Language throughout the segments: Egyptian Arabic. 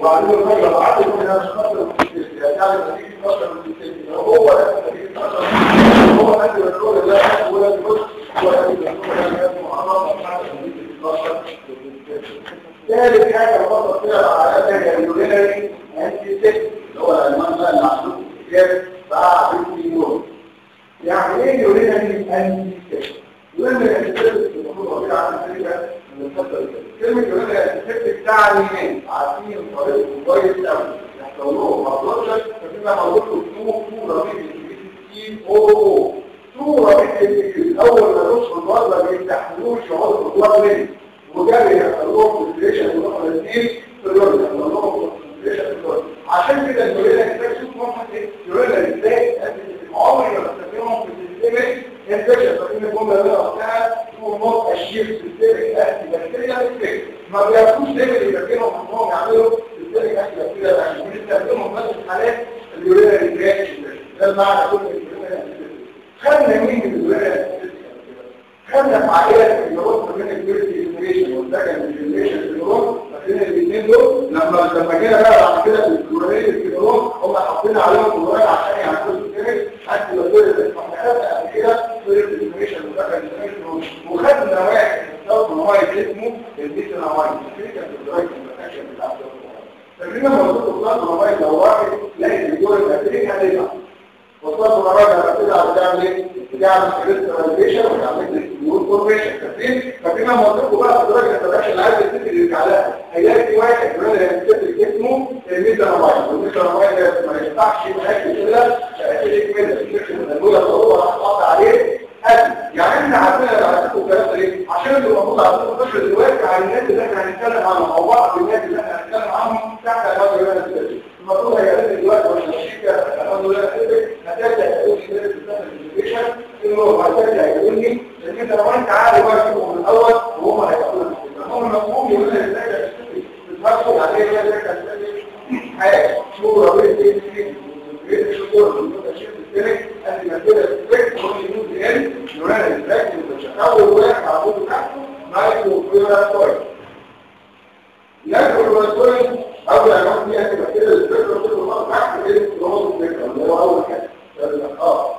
وبعدين الميه بعد من الاشخاص يعني نتيجه 12 من 60 هو ده نتيجه 12 هو قد الرول ده ولا بص ولا الرول ده معرض بتاعت نتيجه 12 ثالث حاجه بفضل فيها العلاقات هي اليورينري انتي اللي هو الالمان بقى اللي عندهم كتاب بعد يوم يعني ايه يورينري انتي يورينري انتي المفروض موجود على الفكره من الفتره كلمه يورينري انتي بتاعني ايه عارفين طريقه كويس قوي يحصل لهم ابلوشن فبيبقى موجود له تو تو رابيد سي او او تو رابيد اول ما يدخل بره ما بيفتحلوش يقعدوا جوه منه وجاب يحصل لهم كونسنتريشن ويروحوا الاثنين في اليورين يحصل لهم كونسنتريشن في اليورين عشان كده اليورين محتاج شوف ممكن ايه اليورين ازاي عمري ما بستخدمهم في السيستمك انفكشن فإن الجملة اللي قلتها تو نوت اشير سيستمك اكتي بكتيريا سيستمك ما بيعرفوش ليه اللي يبكرهم انهم يعملوا سيستمك اكتي بكتيريا عشان بنستخدمهم بس في حالات اليورين رياكشن ده المعنى كل اليورين خدنا مين من اليورين خدنا في عائلة النيورون من الفيرتي انفيشن والسكند انفيشن في النيورون فاكرين الاثنين دول لما لما جينا بقى بعد كده في الكلورين في النيورون هم حاطين عليهم كلورين عشان يعملوا الكيميك حتى لو فضلت احنا قبل كده فيرتي انفيشن وسكند انفيشن وخدنا واحد استخدم مايك اسمه الميثانامايد فاكرين كان في الدرايف المكاشن بتاع تقريبا موجود استخدم مايك لو واحد لاقي الدور الاسري هتبقى وصلت مراجعة كده بتعمل ايه؟ بتعمل ريستراليشن وتعمل نيور فورميشن فاكرين؟ فاكرين لما قلت لكم بقى في درجة التدريش اللي عايز يفتكر يرجع لها هيلاقي في واحد كمان هيفتكر اسمه الميزانومايد والميزانومايد ده ما ينفعش يبقى كده هيفتكر كده الفكر من الأولى هو هتحط عليه أكل يعني احنا عارفين انا عارفين الكلام ده ليه؟ عشان اللي موجود عندكم فكرة دلوقتي عن الناس اللي احنا هنتكلم عنهم او بعض الناس اللي احنا هنتكلم عنهم تحت الوضع اللي انا المفروض هيعمل دلوقتي ولا الشركه الحمد لله هتبدا تقول لي كده في انه هتبدا يقول لي ان انت لو انت عارف بقى من الاول وهم هيقولوا لك هم المفهوم يقول لك ازاي تتفرج عليه هي ذاك حاجه شو ربنا ايه في شطور المتشكل الثاني قبل ما كده الفكر هو يوز ان يورينا ازاي اول واحد عبود تحته مايكرو فيرا يدخل الرسول أول ما فيها تبقى كده الفكرة كله مرة تحت كده رمض الفكرة اللي هو أول حاجة اه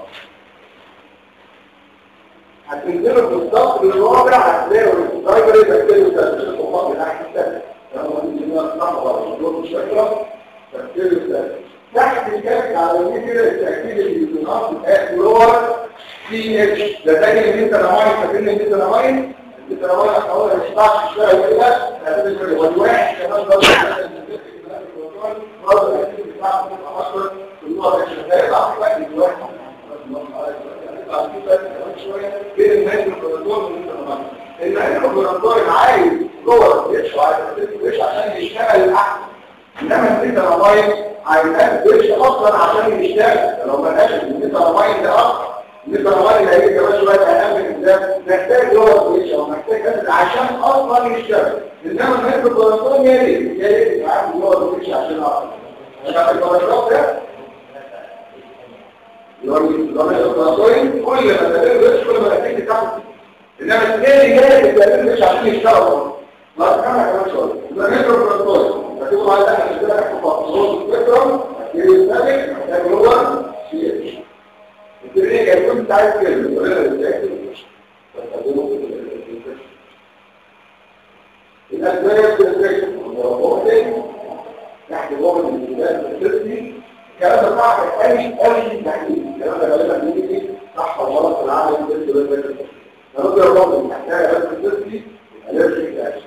هتنزلوا في الصف الرابع هتلاقوا الدرايفر يبقى كده يستخدم الصفات من ناحية الثانية لما نيجي نطلع بره الدور مش فاكرة تفكير الثاني تحت الكلام على يمين كده التأكيد اللي بينقص الأكلور سي اتش ده تاني ان انت نماين فاكرين ان انت نماين انت نماين احنا ما ينفعش شويه كده هتبقى والواحد كمان برضه برضه الأكيد بتاعه بتبقى أكبر في اللغة الشغالة هيطلع في وقت الواحد بين النايتروجلوكون والنيتروجلوكون النيتروجلوكون عايز جوه الدش وعايز الدش عشان يشتغل الاحسن انما النيتروجلوكون عايز الدش اصلا عشان يشتغل لو ما لقاش النيتروجلوكون ده اصلا النيتروجلوكون هيجي كمان شويه اهم من ده محتاج جوه الدش او محتاج أسد عشان اصلا يشتغل انما النيتروجلوكون يا ريت يا ريت يعمل جوه الدش عشان اصلا عشان الكوليسترول ده الرسولين كل ما تقدر كل ما تيجي تاخد انما الثاني جاي ما مش عشان يشتغل ما كان كمان شويه يبقى نقدر الرسول فتقول على ده عشان كده احنا فاضلين الفكره يستهلك محتاج هو شيء التريك هيكون انت عايز كده ولا ازاي الاسباب الاسباب هو تحت ضغط الانتباه السياسي الكلام ده صعب قوي قوي تحليل الكلام ده غالبا بيجي صح وغلط في العالم ده كده ده كده نرجع برضه محتاجه بس الدرسي الرجي اكشن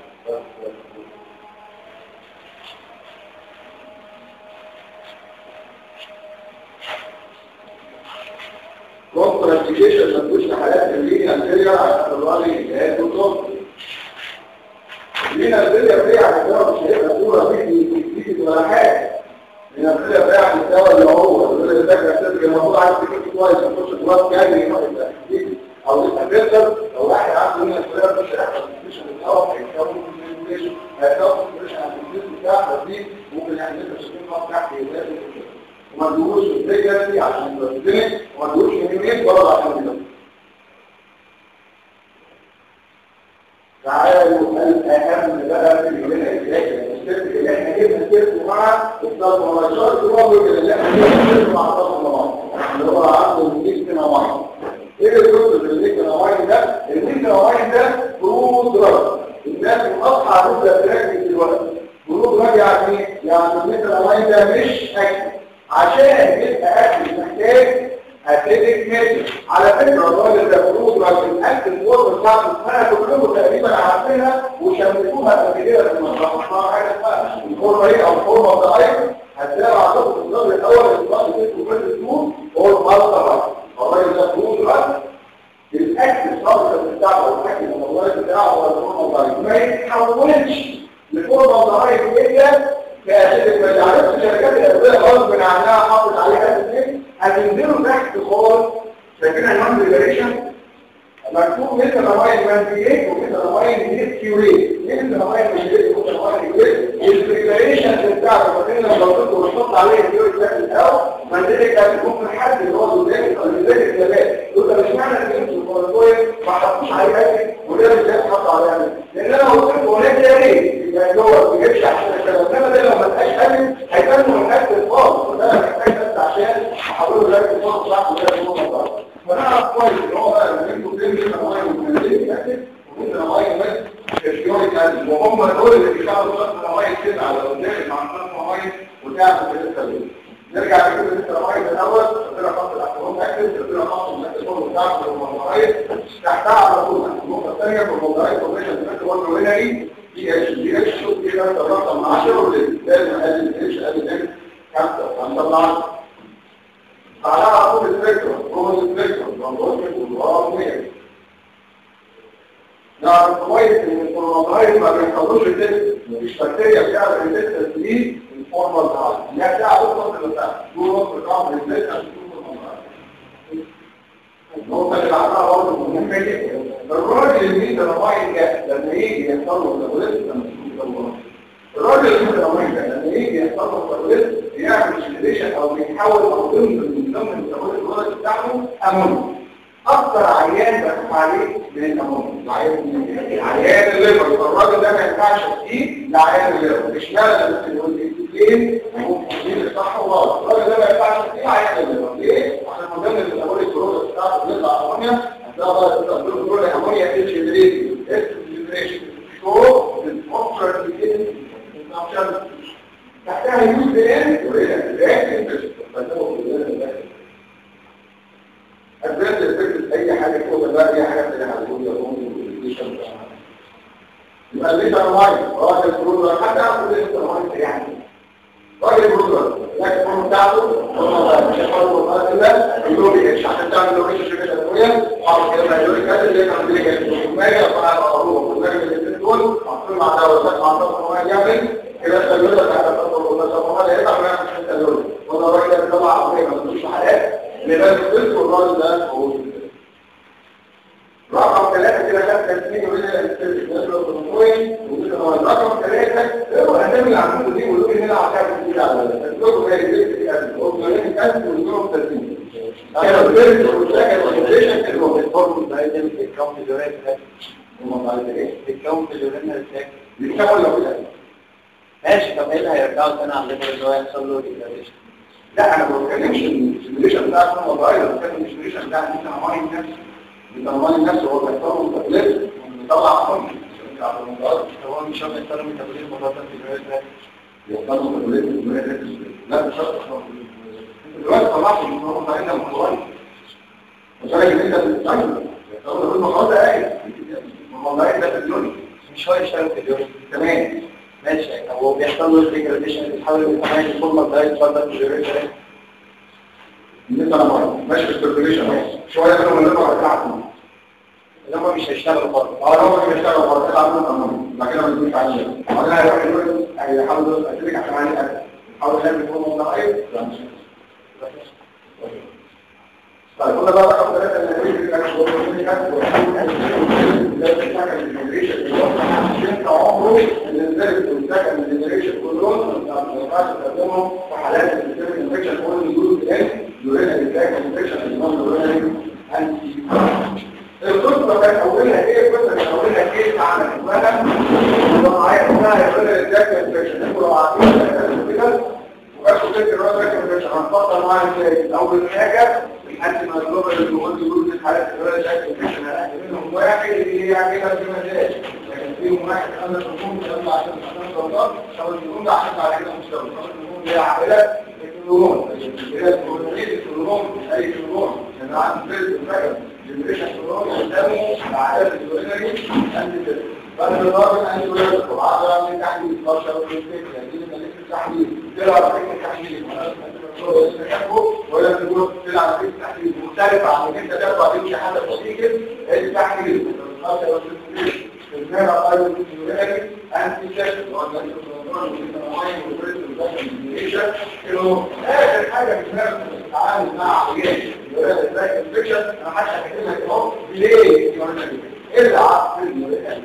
كونترابليكيشن ما تكونش حالات اللي انتيريا على الراجل جهاز وصوت لينا الدنيا فيها على الجواب مش هيبقى صوره فيديو فيديو ولا حاجه من الخلية بتاع الدواء اللي هو اللي الذكر السيرك الموضوع عايز تكتب كويس يخش جواه كامل او يستفيد لو واحد عنده من الخلية مش هيحصل مش الدواء هيتكون كوميونيكيشن هيتكون كوميونيكيشن على الجسم بتاعه دي ممكن يعني انت تشوفين خط تحت يلاقي وما تدوش الفكرة دي عشان تبقى وما تدوش يمين ولا عشان كده تعالوا الأهم بقى في اليومين الجاية السيرك اللي احنا جبنا السيرك الضغط ولا شرط هو اللي احنا مع الضغط اللي هو عنده الميكس نوعين ايه الجزء في الميكس نوعين ده الميكس نوعين ده فروض درجة الناس الاصحى هتبدا تركز دلوقتي فروض درجة يعني ايه؟ يعني الميكس نوعين ده مش اكل عشان يبقى اكل محتاج هتبقى ماشي على فكرة الراجل ده فروض درجة الاكل الفورم بتاعت السنة كلهم تقريبا عارفينها وشمسوها قبل كده في المصرف حاجة اسمها الفورمة ايه او الفورمة الضعيفة هتلاقي عندكم في النظر الاول النظر اللي في الدور هو المصدر الراجل ده فروض درجة الاكل الصادق بتاعه والاكل المضاري بتاعه هو الفورمة الضعيفة ما يتحولش لفورمة ضعيفة الا كأسئلة ما تعرفش شركات الأدوية غصب عنها حافظ عليها الاثنين هتنزلوا تحت خالص فاكرين النون ريجريشن مكتوب مثل رواية مانتيجيت ومثل رواية ميت كيوريت مثل رواية مانتيجيت ومثل رواية كيوريت البريبريشن بتاعته فاكرين لما قلت ونحط عليه الكيوريت ده الأول مانتيجيت كانت ممكن حد اللي هو قدامي او اللي زي الكلابات يقول ده مش معنى ان انتوا الكورتوين ما حطوش عليه اكل وده مش لازم حط عليه لان انا قلت له هناك ده ليه؟ يعني هو ما بيجيبش عشان الكلام انما ده لو ما لقاش اكل هيبان من الاكل خالص وده محتاج بس عشان احول له الاكل خالص بتاعته ده الموضوع فنعرف كويس ان هو بقى لما انتوا بتمشي نوايا وتنزلي اكل وانت نوايا بس كشيوري كان وهم دول اللي بيشتغلوا ثلاث نوايا كده على قدام مع ثلاث نوايا وتعمل كده التمرين نرجع لكده لسه نوايا الاول ربنا خط الاحترام اكل ربنا خط الاحترام بتاعته والموضوعيه تحتها على طول النقطه الثانيه في الموضوعيه كومبريشن بتاعته برضه هنا دي دي اتش دي اتش شوف دي كام رقم 10 ولازم لازم اقلل اتش اقلل اتش خمسه هنطلع على على طول السبيكترم هو السبيكترم بنقول والغرامية نعرف كويس ان الكروماتايد ما بيحصلوش التست مفيش بكتيريا بتعمل التست دي الفورمال بتاعها هي بتاع الوسط بتاعها دول وسط بتاعهم التست النقطة اللي بعدها برضه مهمة جدا الراجل اللي انت رواية ده لما يجي يحصل له ميتابوليزم لما يكون الراجل اللي انت رواية ده لما يجي يحصل له ميتابوليزم بيعمل سيليشن او بيحول او ضمن النظام الميتابوليزم بتاعه امونيا اكتر عيان بخاف عليه من الامونيا العيان الليفر الراجل ده ما ينفعش فيه لعيان الليفر مش معنى بس يقول الاثنين ممكن صح وغلط الراجل ده ما ينفعش فيه عيان الليفر ليه؟ عشان من ضمن الميتابوليزم بروسس بتاعته بيطلع امونيا ده بقى تقدروا تقولوا الامونيا اتش دريد اتش دريد شو الفوكر اللي تحتها يوز بان ورينا الباك فتقول أدرس الفكرة أي حاجة كده بقى أي حاجة تانية هتقول يا أمي يبقى ليه تنواعي راجل برودر حتى أعرف ليه تنواعي يعني راجل برودر لكن الفورم بتاعته هو مش هيحاول مثلا يقول لي ايش عشان تعمل له ايش شركه ادويه حاطط كده يقول لي كده اللي كان بيجي الحكوميه فانا بقول والراجل الاثنين دول حاطين مع دواء مع دواء يعمل كده التدوير بتاع التطور والتصميمات هيطلع من عشان التدوير وده الراجل ده بيطلع عقليه ما تدوش حالات لباس الطفل والراجل ده هو رقم ثلاثة كده خد تسميه بين الكوين رقم ثلاثة هو أهم العمود دي ولو إن أنا عشان كده على الدكتور زي البيت في قلب هو بيقول لك قلب ونقوم تسميه أنا قلت والشاكل والإنجليشن اللي هو الفورم ده يتم في الكون الجورين ده هم بعد إيه؟ في الكون الجورين ده بيتكون لو كده ماشي طب ايه اللي هيرجعه تاني على الليفر اللي هو يحصل له ديجراديشن لا انا ما بتكلمش السيميوليشن بتاع كل موبايل انا بتكلم السيميوليشن بتاع انت عمال نفسه انت عمال نفسه هو بيحصل تكليف بيطلع حكم على الموبايل هو مش شرط يحصل له ميتابوليزم مرات في الجهاز يحصل تكليف لا مش شرط دلوقتي طلعت من هو بتاعنا من الموبايل مش عارف ان انت بتستعمل يحصل له الموبايل ده ايه الموبايل ده في الدنيا مش هو يشتغل في اليوم تمام ماشي هو بيحصل له ديجراديشن بيتحول لفورمال الفورمال ده يتفضل في الجهاز بالنسبه للمرض ماشي بالسيركيليشن شويه منهم اللي بقى بتاعته اللي هم مش هيشتغلوا برضه اه لو مش بيشتغل خلاص يلعب من الامام بعد كده ما يجيش عليه بعدين هيروح يقول هيحاول اشترك عشان عندي اكل حاول يعمل فورم ضعيف طيب قلنا بقى رقم ثلاثة اللي هي كان هو عمره اللي نزلت والسكن الجنريشن كلهم ما ينفعش تستخدمهم في حالات السيرفيس انفكشن هو اللي يقول الان يورينا الاتاك انفكشن اللي هو يورينا انتي القصة كانت أولها إيه؟ القصة كانت أولها كيس عمل اسمها وضعية اسمها يقول الإنتاج انفكشن انتوا لو عارفين كده فكر الراجل مش هنفضل معاه ازاي اول حاجه الانتي مايكروبال اللي قلت دول من حالات الراجل اكل منهم واحد اللي يعملها بمزاج لكن فيهم واحد انا الحكومه تطلع عشان عشان ضغط او النجوم ده عشان بعد كده مستوى النجوم دي عائلات النجوم النجوم النجوم اي نجوم انا عندي فيلم فاكر الجنريشن نجوم قدامه العائلات الجنريشن عندي بعد الضرب عندي ولاد وعادة من تحليل 12 ومن فكرة دي من ليس التحليل تلعب فكرة التحليل ولا تقول تلعب فكرة التحليل مختلفة عن انك انت ترفع دي حاجة بسيطة التحليل المرة قالوا في الولاية أنت شاكل وأنت انه اخر حاجه في الناس بتتعامل مع عيال الولاده ازاي الفكره انا حتى هكلمك اهو ليه الا عقل الولاده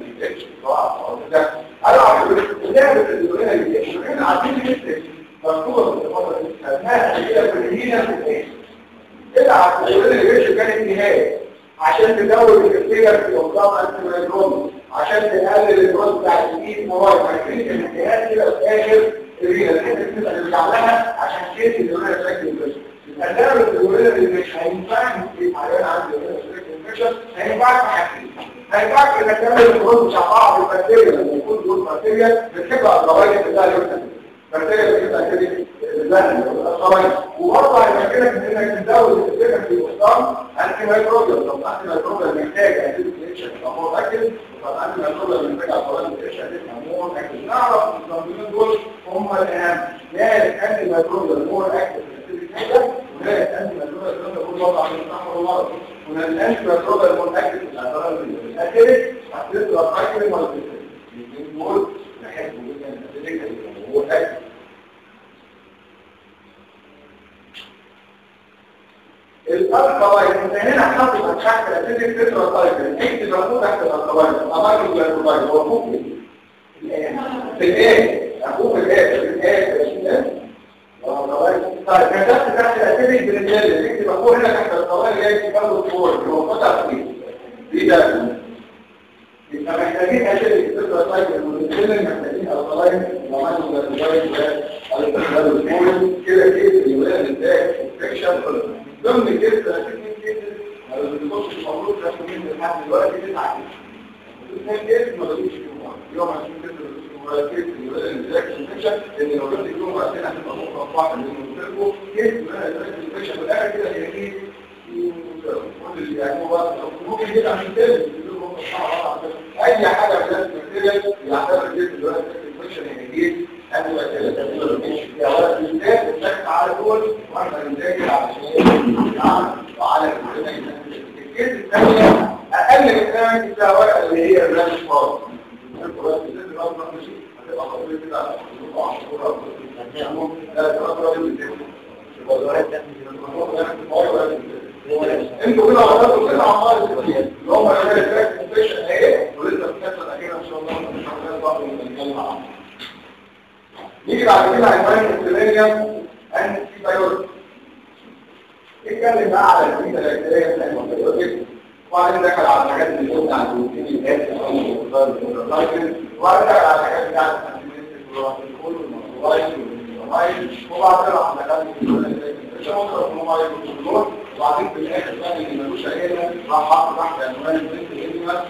انا عارف اللعبه الولاده دي احنا عارفين جدا مكتوبه في الفتره دي اسمها هي كلنا في الايه الا عقل الولاده دي كانت نهايه عشان تزود الكثير في اوضاع الانتيمايكروم عشان تقلل الجروث بتاع الايد مواد عارفين ان الجهاز كده في اخر الريله الحته بتبقى اللي لها عشان كده الولاده شكل الجسم الأداء الدولية اللي مش هينفع في حاليا عند الانفكشن هينفعك في حاجتين هينفعك انك تعمل الجروث بتاع بعض البكتيريا لما يكون دول بكتيريا بتبقى الضوائر بتاع اليوتن بكتيريا بتبقى كده الزهن الصرايح وبرضه هيمكنك انك تزود السكن في الوسطان انتي مايكروبيال طب انتي مايكروبيال محتاج انتي كليتشن يبقى هو متاكد طب انتي مايكروبيال محتاج عضلات كليتشن هتبقى مور اكتف نعرف المنظمين دول هم الاهم ذلك انتي مايكروبيال مور اكتف حاجه وهناك انتي مايكروبيال اللي بقول وضع من الصحه والمرض وهناك الانتي مايكروبيال مور اكتف في العضلات دي الاخير هتطلع اكتف ولا تطلع الاثنين دول نحب جدا هو اكتف الالكالاين انت هنا حاطط تحت الاسيدك تترا سايكل اكتب موجود تحت الالكالاين اماكن الالكالاين هو فوق في الايه اخوك الايه في الايه طيب كتبت تحت الاسيدك بالنسبه اكتب اخوه هنا تحت الالكالاين جاي تبقى الصور اللي هو قطع فيه دي ده يبقى محتاجين اسيدك تترا سايكل والانسولين محتاجين الكالاين وعملوا الالكالاين والالكالاين كده كده الولاد ازاي انفكشن ضمن كده 30 كده ما بنخش المفروض تاخد منه لحد دلوقتي تسعة كده اثنين كده ما بقيش يوم يوم عشان كده ولا كده يبقى الانفكشن انفكشن ان لو جبت يوم عشان هتبقى متوقعه ان المستقبل كده ما الانفكشن في الاخر كده هي ايه كل يعني هو ممكن يبقى عشان كده اي حاجه بلاد ماتيريال يعتبر كده دلوقتي الانفكشن هيجي قبل ما تبقى مش فيها ولا بالذات الشك على دول واحنا بنذاكر علشان نعرف وعلى الكيس الثانيه اقل من كمان كده ورقه اللي هي الرانش فاضي هتبقى خطير كده على انتوا كده عملتوا كده عمال اللي هم الرانش فاكشن ايه ولسه بتحصل اخيرا ان شاء الله مش هنعمل بعض ونتكلم عنها نيجي بعد كده عنوان السيلينيوم انتي بايوتيك اتكلم بقى على الفيتا البكتيريا بتاعت البيوتيك وبعدين دخل على الحاجات اللي قلنا عن الروتين الهيلث او الفيروسايكل وبعدين دخل على الحاجات بتاعت الكول والموبايل والموبايل وبعدين راح دخل وبعدين في الاخر بقى اللي ملوش عيله راح حاطط تحت عنوان البنت الهيلث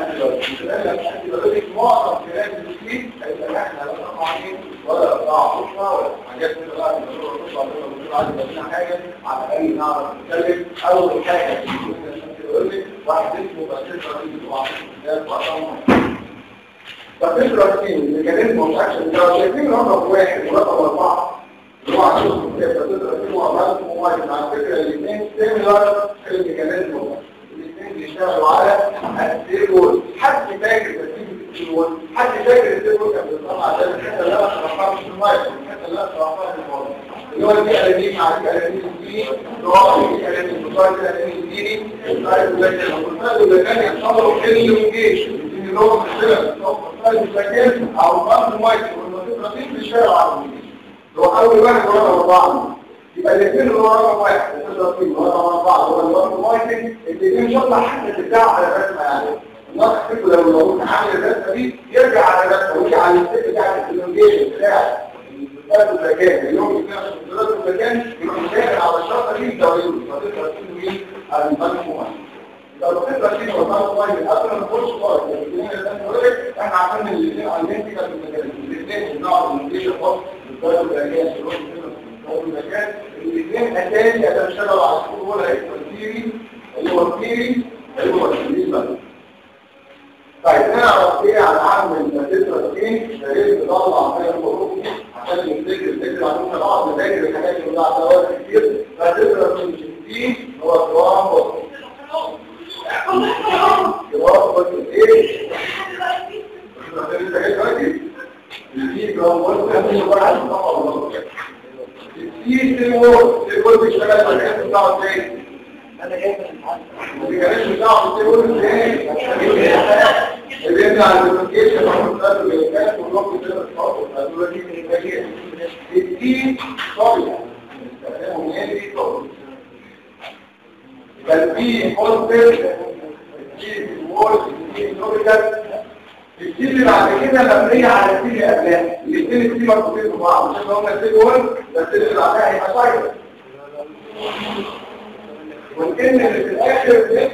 انتي معظم خلال التسليم هيبقى احنا لا طبعاً ولا قطاع خطة ولا حاجات كده بقى بنقول خطة ولا بنقول عايز بقى حاجة على الأقل نعرف نتكلم أول حاجة واحد اسمه باسيل رئيس وواحد باسيل رئيس الميكانيزم اوف اكشن ده شايفين رقم واحد ورقم أربعة اللي هو عشان باسيل رئيس وعملت مواد على فكرة الاثنين سيميلار في الميكانيزم الاثنين بيشتغلوا على السيرول حد فاكر السيرول حد فاكر السيرول كان بيطلع عشان الحته اللي انا شرحتها في المايك الحته اللي انا شرحتها في المايك اللي هو البي ال دي مع البي ال دي دي اللي هو البي ال دي المصاري البي ال دي دي اللي كان يحصلوا حل وجيش اللي هو مشكله او البنك المايك والمنطقه في الشارع العربي هو اول واحد ورا بعض يبقى الاثنين اللي هو رقم واحد التدريب ورقم اربعه هو الرقم واحد الاثنين ان شاء الله حتى تبداوا على الرسمه يعني الناس تحب لو لو عامل الرسمه دي يرجع على الرسمه ويجي على الست بتاعت الكوميونيكيشن بتاع ثلاث المكان اليوم يتناقش في ثلاث المكان يروح داخل على الشرطه دي يدوروا فتقدر تقول مين المنفوع لو تقدر تقول والله طيب قبل ما نخش خالص احنا عارفين ان الاثنين عايزين كده في المكان الاثنين بنقعد ونجيش خالص بالذات المكان تروح في المكان الاثنين اساسي هتشتغلوا على السوق ولا التفكيري اللي هو التفكيري اللي هو التفكيري طيب نعرف ايه عن عام المسيطرة فين لازم نطلع حاجة الحروف عشان نفتكر الفكرة عشان نقعد نذاكر الحاجات اللي بتاعت دوات كتير مسيطرة من 60 هو جرام وسط جرام وسط ايه؟ انت جاي دلوقتي؟ 60 جرام وسط هتيجي واحد طبعا 60 سنوات الكل بيشتغل في الحاجات بتاعه ازاي؟ انا جاي من الحاجات بتاعه بتقول ازاي؟ اللي انت على الابلكيشن محمود قال له كانت والوقت كده الصوت قالوا له دي من الباقي دي طبيعه استخدامه يعني طبيعه كان في بوزيتيف في وورد في نوريكال السي اللي بعد كده مبنيه على السي اللي قبلها الاثنين السي مربوطين ببعض مش هم السي وورد بس اللي بعدها هيبقى سايلنت والكلمه اللي في الاخر دي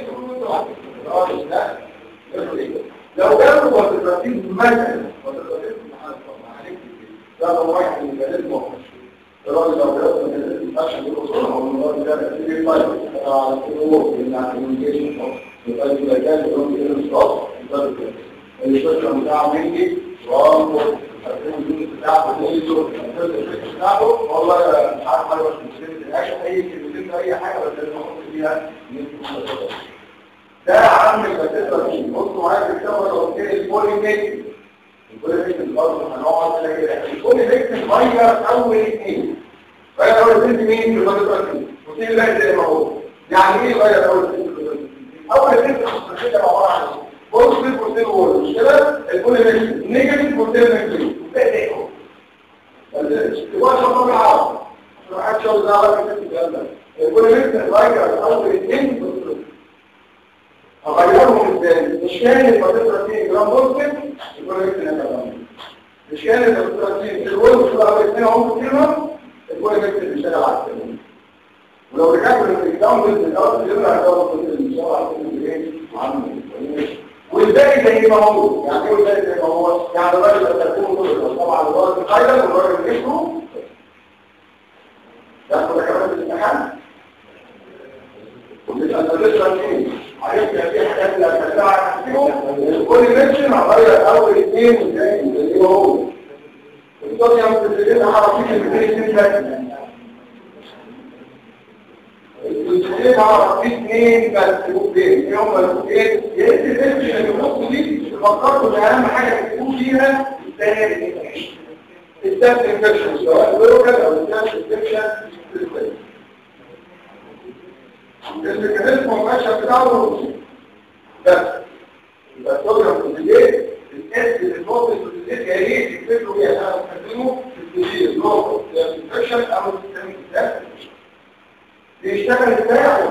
لو كانوا وظيفتين مثلا وظيفتين ده لو واحد من الجلد الراجل لو درست من الفاشن بالأصول هو من الراجل ده كتير طيب على الأمور من الكوميونيكيشن يبقى إذا كان يوم كده مش خاص يبقى كده الشركة بتاعه مني وأنظر الفيلم بتاعه نيزو الفيلم بتاعه والله مش عارف حاجة بس مش كده أي كلمتين أي حاجة بس لازم أحط فيها نيزو ده عم المسيطرة فيه بصوا معايا في الكتاب ولا قلت لي البولي ميكس البولي ميكس برضه هنقعد نلاقي كده البولي ميكس غير اول اثنين غير اول اثنين مين في المسيطرة فيه قلت لي لا زي ما هو يعني ايه غير اول اثنين في المسيطرة اول اثنين في المسيطرة عبارة عن بوزيتيف بوزيتيف وورد مش كده البولي ميكس نيجاتيف بوزيتيف نيجاتيف ده ايه هو يبقى شرط بالعرض ما حدش يقول ده على الكلام ده البولي ميكس غير اول اثنين في المسيطرة اغيرهم ازاي مش كان الفتره فيه جرام بوزيتيف يكون لك نتابع مش كان الفتره فيه الوزن في الاول اثنين عمر كلمه يكون لك بيشتغل على الكلمه ولو رجعت للاكزام من الاول يرجع يدور في الشغل على الكلمه والباقي زي ما هو يعني ايه والباقي زي ما هو يعني الراجل اللي تكون كله طبعا الراجل قايله والراجل نفسه ياخد كمان الامتحان ويبقى الفتره فيه عرفت في حاجات اللي هتدفعها كل منشن هغير اول اثنين والثاني اللي هو الدنيا متسجلين عرفين الاثنين اثنين بس المتسجلين عرفين اثنين بس بوكين يوم البوكين يا ريت المنشن اللي بنص دي تفكروا ان اهم حاجه تكون فيها الثانيه الثالث انفكشن سواء لوكال او الثالث انفكشن الميكانيزم الماشي بتاعه بس يبقى الصدر الكوتيليه الاس اللي فوق الكوتيليه يا ريت تكتبوا بيها انا بستخدمه في الكوتيليه لوكال انفكشن او السيستم بيشتغل ازاي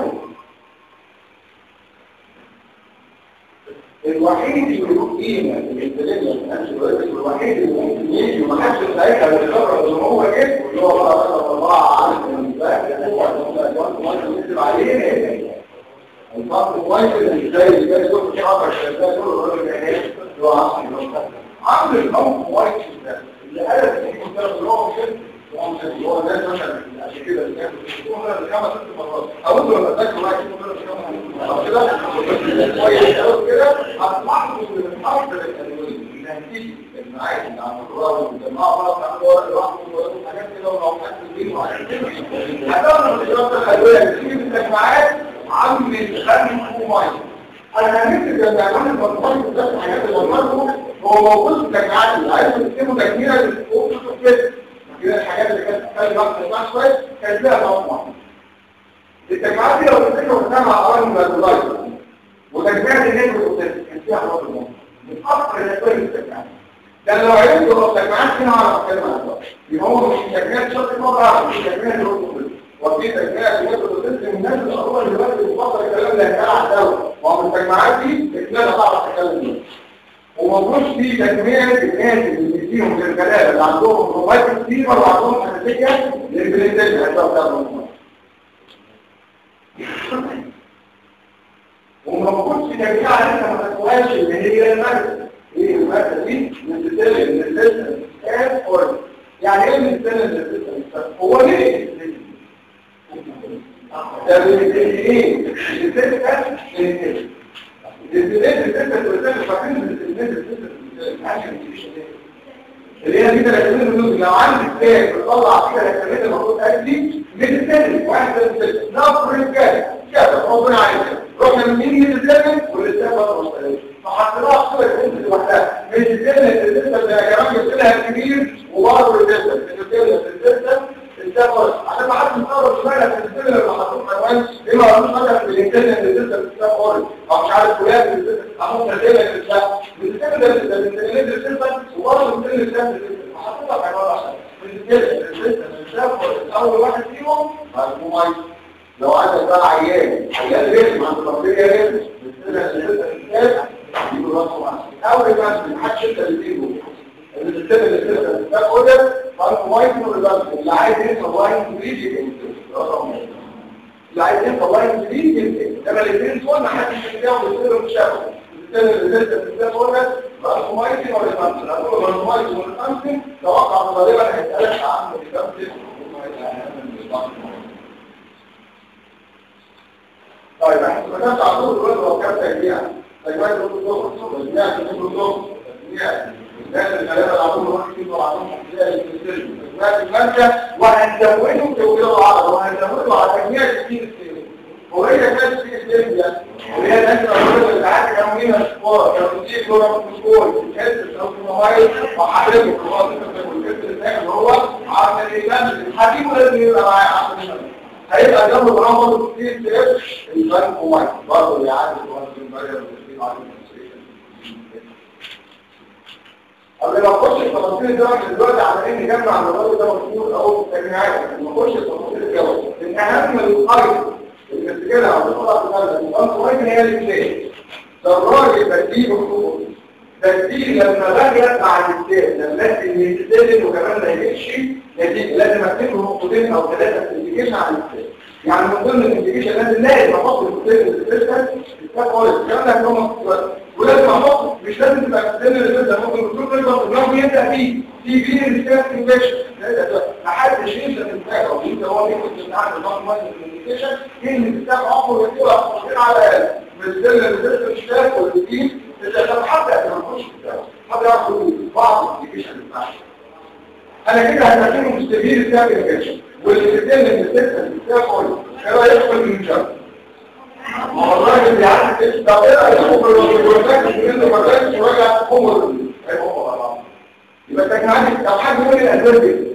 الوحيد اللي له قيمه في الانتليجنس الوحيد اللي ممكن يجي ومحدش ساعتها بيقرر ان هو جه واللي هو بقى الله عارف من الباقي هو يكتب عليه الفرق كويس اللي زي اللي جاي يقول شاطر شغال يقول الراجل ده ايه هو عامل الموقف كويس ده اللي قال لك في كتاب اللغه كده هو الناس مثلا عشان كده اللي كانوا بيشوفوها خمس ست مرات او انتوا لما تذاكروا معايا كده كده كويس قوي كده هتلاحظوا ان الحرف الالوان اللي هتيجي المعايا اللي عم تقراوا والجماعه بقى بتاعتوا لوحدهم ولا حاجات كده ولو مكتبين وحاجات كده هتعملوا الاشارات الخلويه اللي بتيجي في التجمعات عم الخلق وميه انا هنكتب جماعات المطلوب ده الحاجات اللي قلناها هو موجود في التجمعات اللي عايز تكتبوا تكمله للفوق كده كده الحاجات اللي كانت بتتكلم عن التجمعات شويه كانت لها موضوع التجمعات دي لو تفتكروا بتتكلم على اوائل المدرسه وتجميع النجم والقدس كان فيها حوار الموضوع من اكثر الاسباب التجمعات ده لو عرفت لو التجمعات هنا على اتكلم عنها يبقى هو مش تجميع شرط مره مش تجميع القدس وفي تجميع النجم والقدس من الناس الاول اللي بدات تفكر الكلام ده هيتقال على الدوله ومن التجمعات دي اتنين تعرف تتكلم دول ومفروض في تجميع الناس اللي فيهم الجلاله اللي عندهم موبايل كتير ولا عندهم حساسيه للبلندات هتبقى ومفروض في تجميع لسه ما تسواش اللي هي الماده ايه الماده دي من السيستم من السيستم كان اور يعني ايه من السيستم من السيستم هو ليه ده ايه السيستم كان اللي هي دي 30 مليون لو عندك كتاب بتطلع فيها الكلمات المفروض اكلي من الثاني واحد من نفر الكلام كده ربنا عايز رحنا من مين يتزامن والاسلام بقى مختلف فحطيناها في صوره انت لوحدها مش الدنيا السيستم ده يا جماعه جبت لها كبير وبرضه السيستم السيستم السيستم عشان ما حدش يقرر شويه في السيستم اللي حطوه حيوان ايه ما قالوش حاجه في الانتاج ان السيستم السيستم اوري او مش عارف فلان اهو ترتيبه السيستم السيستم ده الانتاج السيستم وبرضه السيستم السيستم حطوها حيوان عشان السيستم السيستم اول واحد فيهم المميز لو عندك بقى عيان عيان رسم عند الطبيعي رسم بالسنة الثالثة يجيبوا راسه معاه أول ما محدش انت اللي تجيبه السنة الثالثة ده كده فانت وايت وريزالت اللي عايز ينسى وايت تريد اللي عايز ينسى وايت تريد انما الاثنين دول ما حدش يتجاوب يصيروا مش شافوا السنة الثالثة ده كده فانت وايت وريزالت هتقول له وايت وريزالت توقع غالبا هيتقالش عنه كتاب طيب احنا كتبت على طول دلوقتي لو كتبت تجميع تجميع الدكتور تجميع الدكتور تجميع الناس الغلابه اللي عندهم روح كتير وعندهم حساسيه للسلم تجميع المادة وهنزوده توجيه العرض وهنزوده على تجميع كتير السلم وهي كانت في السلم يعني وهي الناس اللي ساعات كانوا مين الاسبوع كانوا كتير دول في السكول كانت في الموبايل وحضرتك خلاص والكتب اللي هو عشان يبان الحكيم لازم يبقى معايا عشان هيبقى جنب برامج كتير كتير البنك ومايك برضه يعادل برضه المريض والتسليم على قبل ما نخش في تفاصيل ده دلوقتي عمالين نجمع الموضوع ده مشهور او تجميعات لما نخش في تفاصيل الجو من اهم القاعده اللي بتسجلها او بتطلع في البلد البنك ومايك هي الاثنين ده الراجل ترتيب الخطوط ترتيب لما باجي مع الاستاذ لما لازم يتسلم وكمان ما يجيش نتيجه لازم اكتب له نقطتين او ثلاثه في الانتيجيشن على الاستاذ يعني من ضمن الانتيجيشن لازم لازم احط النقطتين السيستم الكتاب خالص الكلام ده كله ولازم احط مش لازم تبقى السن اللي تبدا ممكن الدكتور يقدر الرقم يبدا فيه في في الستاف انفكشن ما حدش ينسى الانتاج او انت هو بياخد بتاع الرقم واحد في الانتيجيشن ان الستاف عمره يكتبها على الاقل من السن اللي تبدا الستاف واللي فيه إذا حتى يتنقش حتى يأخذ بعض الإبليكيشن بتاعه أنا كده هتكلم مستبيل السابق الإبليكيشن واللي بتتم من السيستم السابق كده يدخل من الجنب ما هو الراجل بيعرف طب ايه رأيك في الوزاك منه مرات وراجع هم يبقى التكنولوجيا لو حد يقول لي الأسباب دي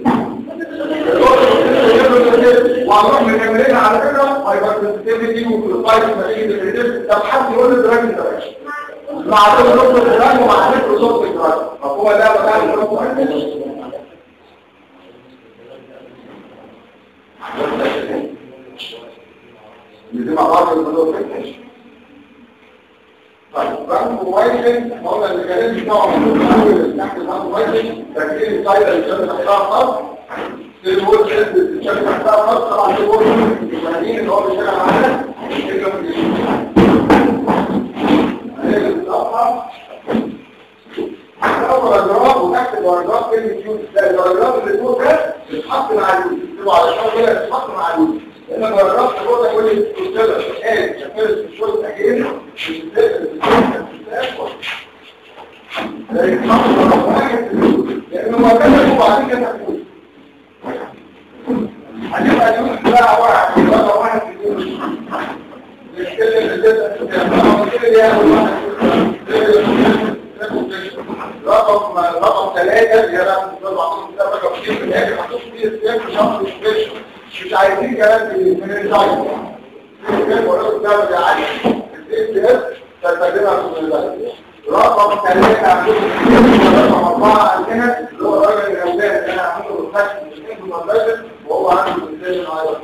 وعمرهم مكملين على فكرة هيبقى السنسيتيفيتي والفايت نتيجة الريديس طب حد يقول لي دراج انتراكشن مع كل نقطة دراج ومع كل صوت دراج فهو ده بتاع النقطة دي مع بعض الموضوع طيب بنك موبايل قلنا اللي كان بتاعه من تحت بنك موبايل تكتير السايد اللي كان تحتها خط الوول شد الشكل تحتها خط طبعا الوول المهنين اللي هو بيشتغل معانا درجات وتحت درجات كلمة يوز الدرجات اللي فوق ده بتتحط مع اليوز بتبقى على شغل كده بتتحط مع اليوز لما درجات فوق ده كل الكتابة قال شكل الشغل الأجير لأنه ما كان يكون بعدين كده تقول هنبقى اليوز بقى واحد ولا واحد في اليوز نتكلم الجزء رقم رقم ثلاثة اللي هي رقم رقم كتير في الآخر محطوط فيه السياق شخص سبيشال مش عايزين كلام من الزايد السياق ورقم ده اللي عايز السياق تستخدمها في الزايد رقم ثلاثة عندهم رقم أربعة عندنا اللي هو الراجل الأولاد اللي أنا عامله بالخشب وهو عنده السياق معايا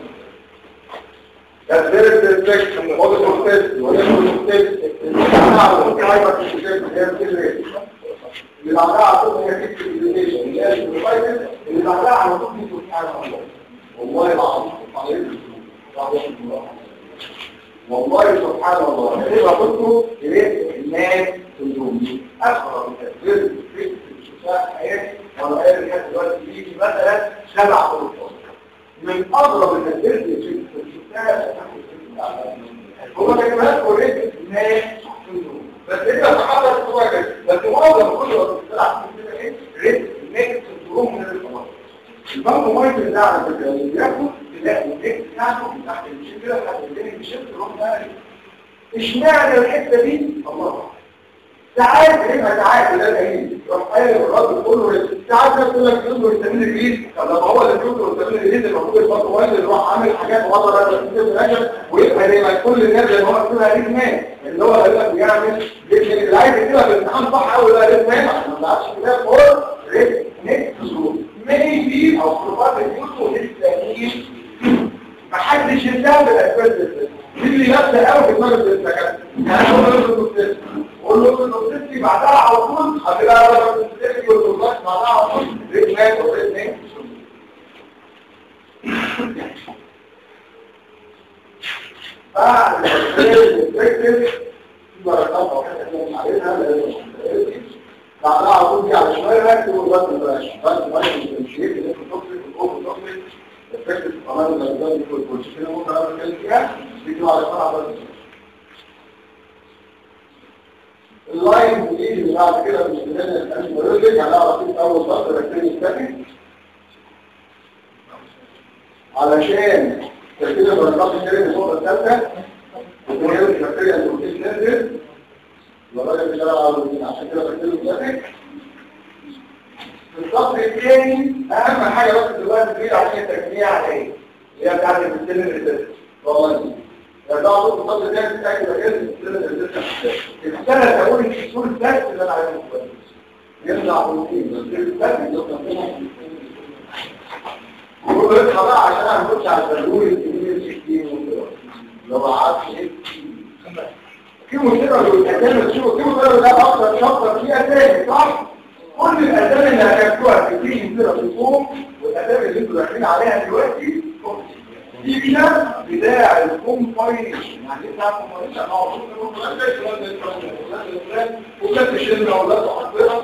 تدرس الفكر وضع المختلف وضع المختلف النعم ممكن عايزة في الشكل هي الكلمة اللي بعدها على طول هي فيكس الانيشن اللي هي البروفايتس اللي بعدها على طول في سبحان الله والله العظيم سبحان الله والله سبحان الله ايه قلت ليه الناس سندروم اقرب تفسير في الشفاء حياتي وانا قايل لحد دلوقتي بيجي مثلا سبع حروف من اضرب التفسير في الشفاء هو كلمات اوريدي ناس سندروم بس انت تحضر الصوره كده بس معظم كل اللي بتطلع كده ايه ريد ناس سندروم من الخلاص البنك مايكل ده على فكره اللي بياخد تلاقي النكس بتاعته من تحت الجيب كده لحد الدنيا بيشد يروح ده اشمعنى الحته دي الله ساعات يبقى ساعات ده جميل يروح قايل الراجل كله ساعات الناس تقول لك يصبر التمرين الجديد طب لما هو اللي بيصبر التمرين الجديد المفروض البنك مايكل يروح عامل حاجات وضع رجل ويبقى زي ما كل الناس زي ما هو بيقول عليه كمان اللي هو اللي بيقول بيعمل اللي عايز يكتبها في الامتحان صح قوي ده لازم عشان ما تعرفش كده فور ريت نكس maybe او probably يوصل للتأكيد محدش يساعد الأسباب دي اللي نفسه قوي في دماغ السكن يعني هو له الدكتور قول له الدكتور بعدها على طول هتلاقي بقى الدكتور والدكتور بعدها على طول ريتمات وريتمات بعد الدكتور بركات وحاجات احنا عليها لازم بعدها على طول دي على شويه ركب والوقت مبقاش بس ما الشيء اللي انت توكسيك والاوفر توكسيك افكت كمان الارجاء دي كل كل شيء ممكن اعمل كده فيها بيجوا على فرع بس اللاين دي اللي بعد كده مش بننا الانتيبيوتيك هنعرف فيه اول سطر بكتيريا ستاتيك علشان تركيز الدرجات الكريمه الصوره الثالثه وتكون هي البكتيريا اللي بتنزل الراجل بيشتغل على الروتين عشان كده بكتيريا ستاتيك الصف الثاني اهم حاجه بس دلوقتي كبيره عشان التجميع عليه هي بتاعت السلم الريزيست والله يعني ده عضو الصف الثاني بتاعك يبقى كده السلم الريزيست السنه الاول الشهور الثالث اللي انا عايزه يرجع روتين بس الثالث يوصل ويقول له اطلع بقى عشان انا هنخش على البلوي الكبير 60 وكده لو قعدت في مشكله لو الاسامي تشوفوا في مشكله ده اكتر شطر فيها تاني صح كل الاسامي اللي هتكتبوها تبتدي كده في الصوم والاسامي اللي انتوا داخلين عليها دلوقتي دي كده بتاع الكومباينيشن يعني ايه بتاع الكومباينيشن هو وكانت الشله اولاد وحضرها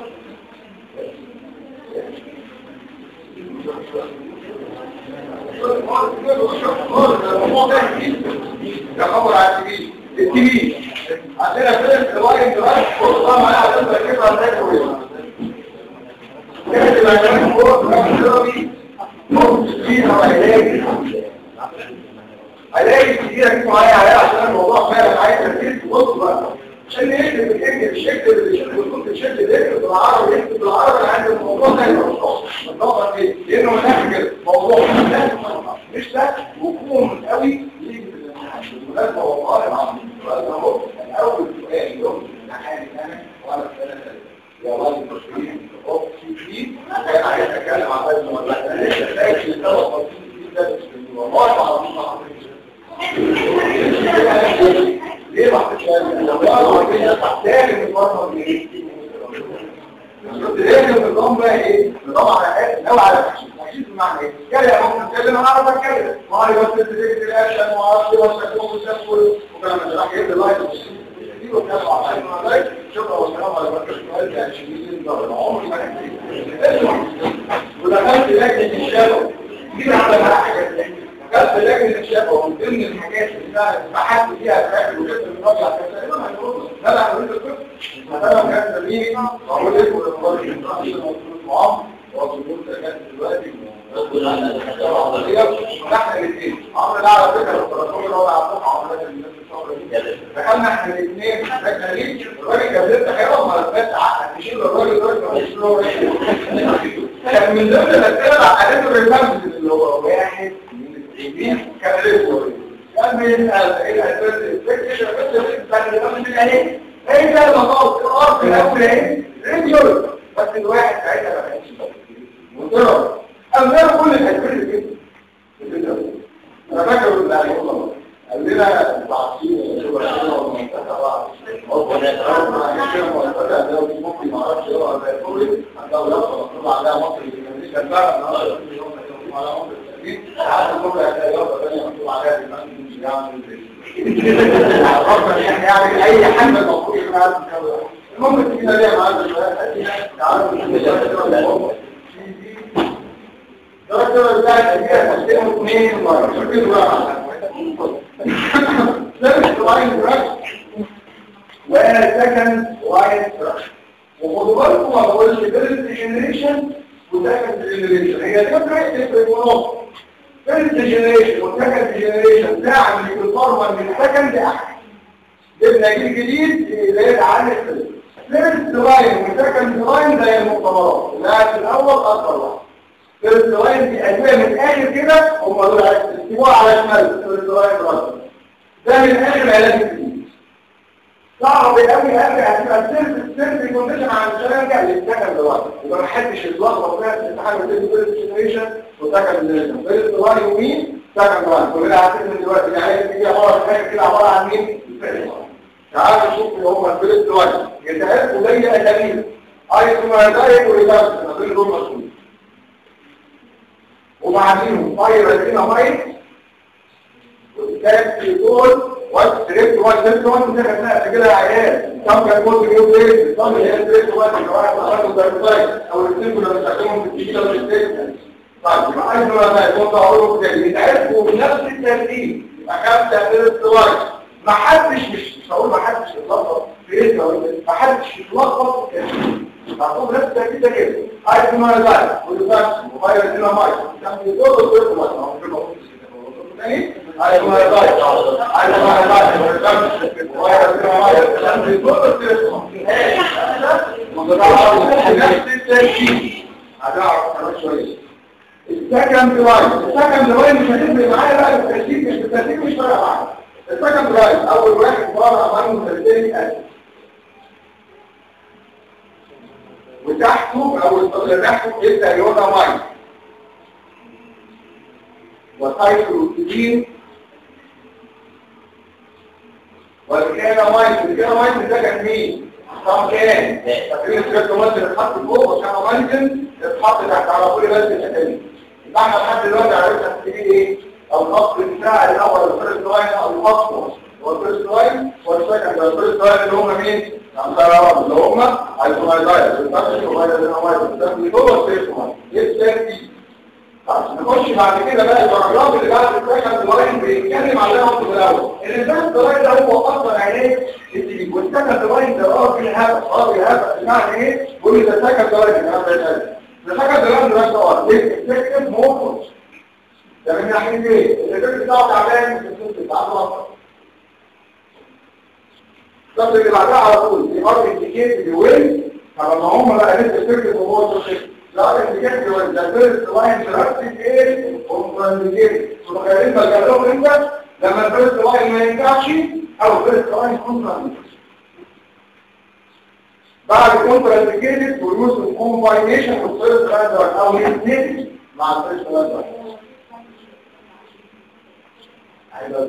يا خبر على التي في التي في عندنا فيلم الواين درايف فرصه معايا عشان تركبها ازاي كويسه كانت العنوان هو بروفيسوري فيها علاج علاج كتير اجيب معايا عليها عشان الموضوع فعلا عايز تركيز بص بقى عشان يكتب الكتب الشكل اللي يشوف ويكون الشكل ده يكتب بالعربي يكتب بالعربي انا عندي الموضوع ده يبقى النقطه ايه؟ لانه من ناحيه كده موضوع لازم مش سهل ويكون قوي يجي بالمناسبه والله العظيم السؤال ده اهو اول سؤال يوم الامتحان كان وانا في سنه يا والله التصوير في كان عايز اتكلم عن هذا الموضوع انا لسه فاكر الثلاث تفاصيل ده بس والله العظيم ليه ما حدش تاني من المره دي لازم النظام بقى ايه؟ نظام على حاجه نوع على تحشيش بمعنى ايه؟ كده ممكن نتكلم انا اعرف اتكلم ما هو بس تدريك الاكشن وما اعرفش بس تكون تسول وكلام ده راح يدي لايك دي وكلام على لايك شكرا والسلام على بركه الله 20 دولار عمري ما كنت ودخلت لجنه الشباب دي على حاجه كانت لجنه الشباب ومن ضمن الحاجات اللي انا بحثت فيها فاكر وجبت من رجع كده ما هنقول لا لا هنقول لك مثلا كان تمرين اقول لكم الفرق بين الطعام والظروف اللي كانت دلوقتي احنا الاثنين عمرو ده على فكره التراكم اللي هو عبد عمرو ده الناس الصبر دي دخلنا احنا الاثنين احنا ليه الراجل جاب لنا حيوان ملفات عقد تشيل الراجل ده مش له كان من ضمن الاسئله العقدات الريفرنس اللي هو واحد من الاثنين كان ريفوري كان من الاسئله الفكره بس بعد ما من الايه ايه ده المطاف الارض الاول ايه ريديول بس الواحد ساعتها ما كانش مضطر امام كل الاسئله كده انا فاكر اللي عليه والله قال لي عندنا تعصيب شو بقى ومنطقه بعض ممكن ما اعرفش هو ولا يقول الدوله مطلوب عليها مصر اللي كان بقى النهارده مطلوب عليها مصر التسليم عارف كل الرياضه ثانيه مطلوب عليها الامام يعني يعني اي حد المفروض يكون عارف الكلام المهم تيجي ليه معانا شويه تعالوا درجة بتاعت أجيال هتلاقيهم اثنين مرة شكل واحد First line structure وsecond line structure وخدوا بالكم ما بقولش first generation وsecond generation هي دي بتاعت الفيمونوس first generation وsecond generation تعمل في الفورمة من second أحد جبنا جيل جديد زي عن الفيرست first line وsecond line زي المؤتمرات لا الأول أكبر واحد الفلسطين دي أجواء من آخر كده هم دول استواء على شمال الفلسطين راسل ده من آخر علاج الجديد صعب قوي قوي هتبقى السيرف السيرف كونديشن عن الشباب ده للسكن دلوقتي يبقى ما حدش يتلخبط فيها في الامتحان وتدي فيرست جنريشن وسكن جنريشن فيرست لاين ومين سكن لاين كلنا عارفين من دلوقتي العلاج دي عباره عن حاجه كده عباره عن مين؟ تعالوا نشوف اللي هم الفيرست لاين يتعرفوا زي اساميهم ايزومازايك وريدكشن دول دول مسؤولين وبعدين فاير ادينا مايك والكاب تليفون والسريبت والسيبتون دي خدناها كده عيال كم كان كل يوم ايه كم اللي هي السريبت والواحد واحد وثلاثين او الاثنين كنا بنستخدمهم في التشكيله والسريبت طيب يبقى عايز ما يكون تعرفوا كده يتعرفوا بنفس الترتيب يبقى خمسه من السلايد ما حدش مش مش هقول ما حدش يتلخبط في اسمه ما حدش يتلخبط في الترتيب هتقوم نفس الترتيب ده كده عايز ما يزال والفاكس وغير الدينا مايك كان بيقول له كده ما هو في موضوع تاني عايز ما يزال عايز ما يزال والفاكس وغير الدينا مايك كان بيقول له كده نفس الترتيب هتعرف كمان شويه السكند لاين السكند لاين مش هتفرق معايا بقى الترتيب مش الترتيب مش فارق معايا السكند لاين اول واحد بره عنه ترتيب اسف وتحته او اللي تحته يبدا يوضع ميه والهيدروكسيدين والكينا ميه الكينا ميه ده كان مين؟ طبعا كان فاكرين السيرت مصر اتحط فوق وكان مايكن اتحط تحت على كل بس الاسامي يبقى احنا لحد دلوقتي عرفنا تبتدي ايه؟ الخط بتاع الاول الفيرست لاين او الخط والفيرست لاين والسكند والفيرست لاين اللي هم مين؟ الخيارات اللي هم الكومايدايز الفرش وغير الاموايز ده اللي جوه السيركومان الترتيب نخش بعد كده بقى البراجراف اللي بعد السكند لاين بيتكلم عليها في الاول الفيرست لاين ده هو اصلا علاج التيجي والسكند لاين ده راجل هبل راجل هبل بمعنى ايه؟ بيقول لي ده سكند لاين انا ده السكند لاين ده سؤال ليه؟ اكتب موقف ده من ناحيه ايه؟ الفيرست بتاعه تعبان في السيستم بتاعه الصف اللي بعدها على طول في ارض انديكيت بيوين فلما هم بقى لسه فكره وهو الشيخ لا انديكيت بيوين ده فيرست لاين براكتيك ايه هم انديكيت متخيلين بجربهم انت لما الفيرست لاين ما ينجحش او الفيرست لاين كونترا بعد كونترا انديكيت ويوز كومباينيشن والفيرست لاين او الاثنين مع الفيرست لاين عايز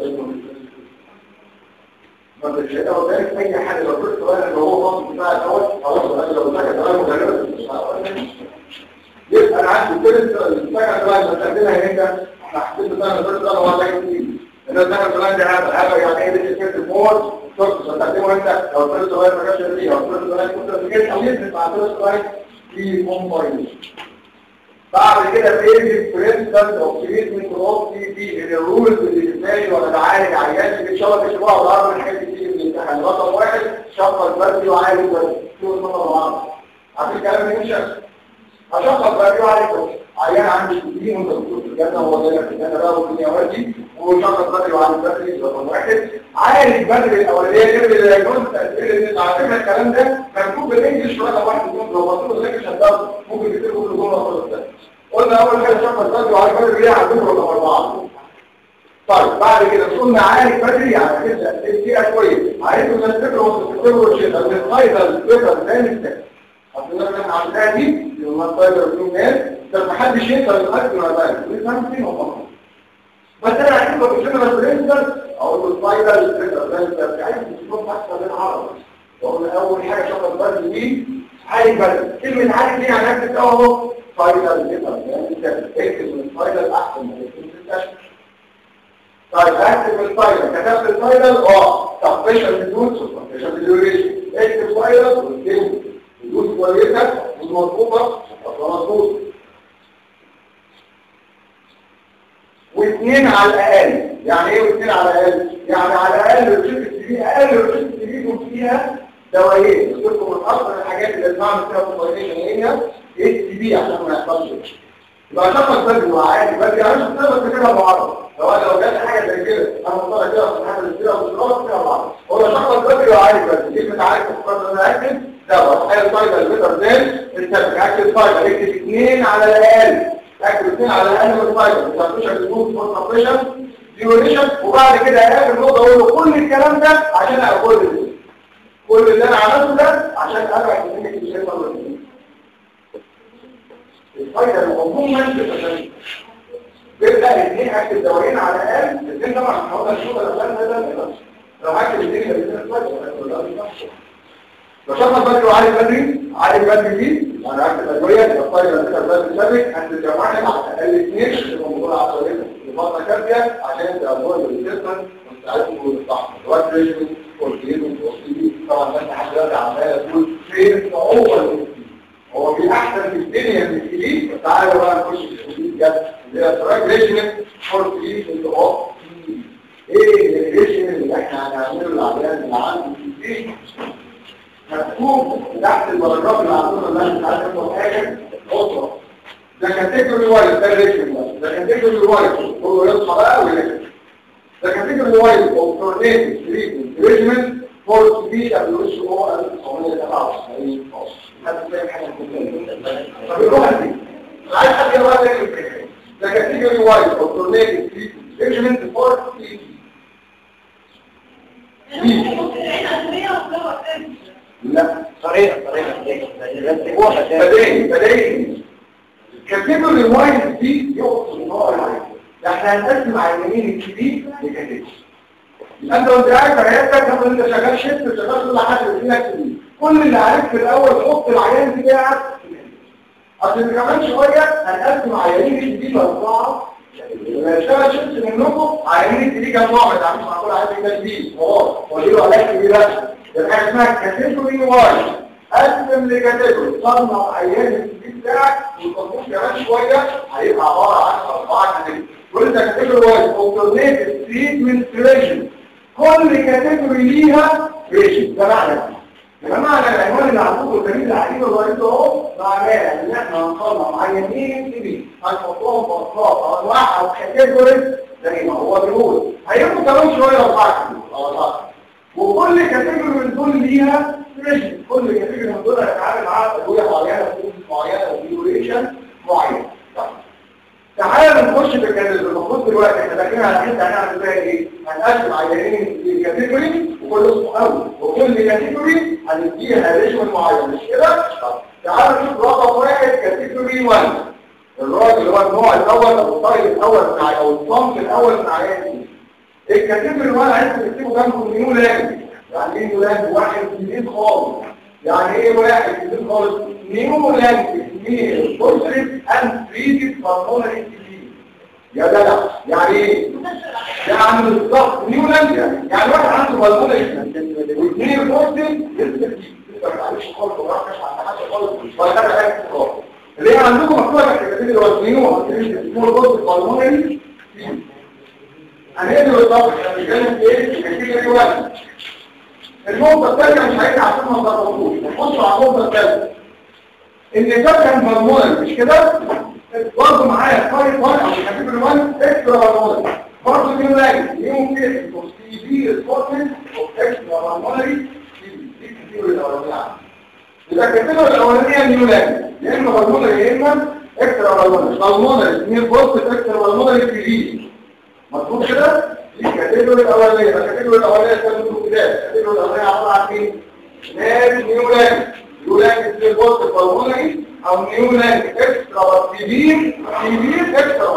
ما الشيء هو ذلك اي حاجه لو قلت انا اللي هو مصر بتاع دوت خلاص انا لو ذاك انا مدرس يبقى انا عندي كل الفكره اللي بستخدمها هنا احنا حسيت ان انا قلت انا هو ذاك ان الذاك الفلاني ده هذا هذا يعني ايه اللي في الموت شوف تستخدمه انت لو قلت صغير ما كانش فيه او قلت صغير كنت بتجيب او يثبت مع قلت صغير في كومباينيشن بعد كده بيجي برنسبل او تريتمنت اوف تي بي من الرولز اللي بتماشي ولا تعالج عيان ان شاء الله بيشوفوها الارض من حته تيجي من الامتحان رقم واحد شخص بدري وعالج بدري شو المطلب معاهم عارف الكلام ده مش هشخص بدري وعالج بدري عيان عندي كتير وانت بتقول في الجنه وهو جاي في الجنه بقى والدنيا وردي وشخص بدري وعالج بدري رقم واحد عالج بدري الاولانيه كده اللي هيكون تاثير على فكره الكلام ده مكتوب بالانجلش رقم واحد يكون لو بصيتوا ذاكر شغال ممكن تكتبوا كل جمله خالص قلنا اول حاجه شخص بدري وعالج بدري ليه عندكم رقم اربعه طيب بعد كده قلنا عالج بدري يعني كده الدقيقه كويس عايزكم تفتكروا وتفتكروا الشيء ده الفايده الفكره زي ما اصل احنا عندنا دي لما الفايده بتكون ناس ده ما حدش يقدر يتاكد ولا يتاكد فاهم فين هو بس انا عايز اقول لك بس برنسر اقول له سبايرال برنسر عايز تشوف حتى بالعربي وقلنا اول حاجه شغل بدل دي عالي بدل كلمه عالي دي يعني اكتب اهو سبايرال برنسر يعني انت اكتب من سبايرال احسن من الكتاب طيب اكتب السبايرال كتبت السبايرال اه سبيشال بدون سبيشال ديوريشن اكتب سبايرال واكتب بدون كويسه ومظبوطه ومظبوطه واثنين على الاقل يعني ايه واثنين على الاقل يعني على الاقل الريسيت دي اقل الريسيت دي فيها دوايين قلت لكم من اكثر الحاجات اللي بنعمل فيها كومباينيشن هي اس بي عشان ما يحصلش يبقى شخص بدري وعادي بدري عشان تقدر تكتبها بعض لو لو جت حاجه زي كده انا مضطر كده في حاجه زي كده مش غلط فيها بعض هو شخص بدري وعادي بدري كلمه عادي مقرر ان انا اكتب دواء حاجه سايبر بيتر دين انت بتاكد سايبر اكتب اثنين على الاقل اكتب اثنين على الاقل من السايبر ما تنساش الجروب فور كومبريشن ديوريشن وبعد كده اخر نقطه اقول له كل الكلام ده عشان اقول له كل اللي انا عملته ده عشان ابعد منك الشيطان والجن الفايده عموما بتتشابه بيبقى الاثنين اكتب دورين على الاقل الاثنين طبعا هقول لك شو ده ده ده لو هكتب الاثنين يبقى الاثنين فايده لو شخص بدري وعالي بدري عالي بدري دي انا هكتب ادويه الفايده اللي بدري سابق هكتب جماعه على الاقل اثنين يبقى موضوع عصبيه بطنه كافيه عشان تقوي الجسم وتساعدهم بالصح الوقت ريجن والكيلو والسي طبعا ده حد دلوقتي عمال تقول فين هو هو في احسن في الدنيا من الكليب تعالى بقى نخش في الكليب جد اللي هي تراك ريجن فور كليب اللي هو ايه الريجن اللي احنا هنعمله العيان اللي عنده في مكتوب تحت البراجراف اللي عندنا اللي احنا عارفين حاجه اسره ده كاتيجوري وايز ده ريجن ده كاتيجوري وايز هو يصحى بقى ويركز ده كاتيجوري وايز alternative treatment regimen for سبيد ابلوش هو 1997 حد فاهم حاجه طب يروح دي عايز حد يروح ده ده كاتيجوري وايز alternative treatment regimen for سبيد لا طريقة طريقة بدأين بدأين كاتيجوري وايز دي يقصد ان هو العين ده احنا هنقسم على اليمين الكبير لكاتيجوري انت وانت قاعد في عيادتك لما انت شغال شيفت شغال كل حاجه بتجيلك كبير كل اللي عليك في الاول حط العيان بتاعك اصل كمان شويه هنقسم عيانين الكبير لاربعه لما يشتغل شيفت منكم عيانين الكبير كام نوع ما تعرفش معقول عيان ده كبير اه وليه له علاج كبير بس ده حاجه اسمها كاتيجوري واي قسم لكاتيجوري صنف عيان الكبير بتاعك والتصنيف كمان شويه هيبقى عباره عن اربعه كاتيجوري كل ده كاتيجوري واي اوتورنيتيف تريتمنت ريجن كل كاتيجوري ليها ريجن ده معنى يبقى معنى العنوان اللي عندكم الجميل العجيب الرئيسي اهو معناه ان احنا هنصنف عيانين كبير هنحطهم في اطراف او انواع او كاتيجوري زي ما هو بيقول هيبقوا كمان شويه اربعه او اربعه وكل كاتيجوري من دول ليها ريجن كل كاتيجوري من دول هيتعامل معاها ادويه معينه فلوس معينه وديوريشن معين تعالى نخش في الكاتيجوري المفروض دلوقتي احنا داخلين على حته هنعمل فيها ايه هنقسم عيانين لكاتيجوري وكل اسمه قوي وكل كاتيجوري هنديها ريجن معين مش كده طب تعالى نشوف رقم واحد كاتيجوري 1 الراجل اللي هو النوع الاول او الطيب الاول بتاع او الصنف الاول بتاع عيان الكاتيجوري 1 عايز تكتبه جنبه نيو لانج يعني ايه نيو لانج واحد جديد خالص يعني ايه واحد جديد خالص نيو لانج مين بوزيتيف اند تريتد بالمونري ديزيز يا جدع يعني ايه يعني بالظبط نيو لانج يعني يعني واحد عنده بالمونري واثنين بوزيتيف لسه لسه ما تعرفش خالص وما راحش على حاجه خالص ولا حاجه حاجه خالص اللي هي عندكم مكتوبه في الكاتيجوري اللي هو نيو اسمه بوزيتيف بالمونري هنقدر بالضبط احنا بنتكلم في ايه الكاتيجوري 1 النقطه الثانيه مش هيجي عشان ما تغلطوش نخش على النقطه الثالثه ان ده كان هرمونال مش كده برضه معايا قاري قاري او الكاتيجوري 1 اكسترا هرمونال برضه نيو لاج نيو كيس سي بي سبورتمنت اوف اكسترا هرمونالي دي الكاتيجوري الاولانيه يبقى الكاتيجوري الاولانيه نيو لاج يا اما هرمونال يا اما اكسترا هرمونال هرمونال نيو بوست اكسترا هرمونالي في دي مظبوط كده دي الكاتيجوري الاولانيه الكاتيجوري الاولانيه كانت كده الكاتيجوري الاولانيه عباره عن ايه ناس نيو لاج نيو لاج في البوست بالمونري او نيو لاج اكسترا كبير كبير اكسترا بالمونري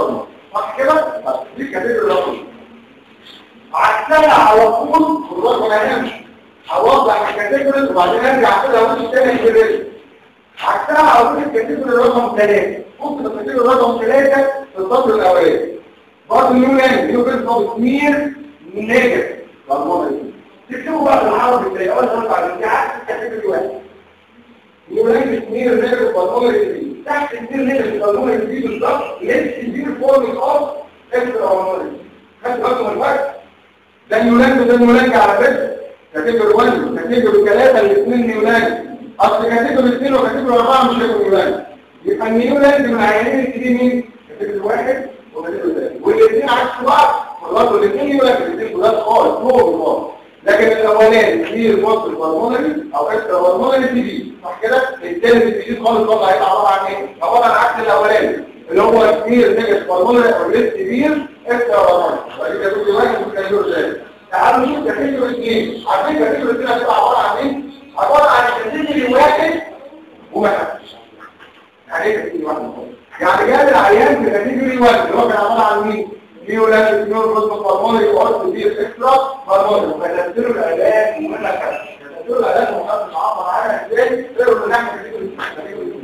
صح كده؟ دي كاتيجوري رقم عكسها على طول والله ما هنمشي هوضح الكاتيجوري وبعدين ارجع كده وامشي تاني في عكسها على طول الكاتيجوري رقم 3 بص الكاتيجوري رقم 3 في السطر الاولاني برضه نيو نيم نيو بيز اوف سمير نيجاتيف تكتبوا بقى بالعربي زي اول ما بعد دي عكس الكاتيجوري واحد نيو نيم سمير نيجاتيف بالمونري تحت السمير نيجاتيف بالمونري دي بالظبط ليس السمير فورم اوف اكسترا بالمونري خدت بالكم من الوقت ده نيولانج وده نيولانج على فكره كاتيجوري 1 كاتيجوري 3 الاثنين نيولانج اصل كاتيجوري 2 وكاتيجوري 4 مش هيبقوا نيولانج يبقى النيولانج من عيانين الكتير مين كاتيجوري 1 وكاتيجوري 3 والاثنين عكس بعض برضه الاثنين نيولانج الاثنين جداد خالص نور خالص لكن الاولاني كتير مصر هرمونالي او اكسترا هرمونالي تي بي صح كده الثالث الجديد خالص برضه هيبقى عباره عن ايه عباره عن عكس الاولاني اللي هو كتير نيجاتيف هرمونالي او ليس كبير اكسترا هرمونالي بعد كده تقول واحد وكاتيجوري 3 تعالوا نشوف كاتيجوري 2 عارفين كاتيجوري 2 هتبقى عباره عن ايه عباره عن كاتيجوري واحد وما حدش يعني ايه كاتيجوري واحد يعني جاب العيان في كاتيجوري 1 اللي هو كان عباره عن مين نيولاند نيور بروتو هرموني وقت دي اكسترا هرموني فنزلوا العلاج ومنها كده نزلوا العلاج ومحدش عبر عنها ازاي غير ان احنا كاتيجوري 2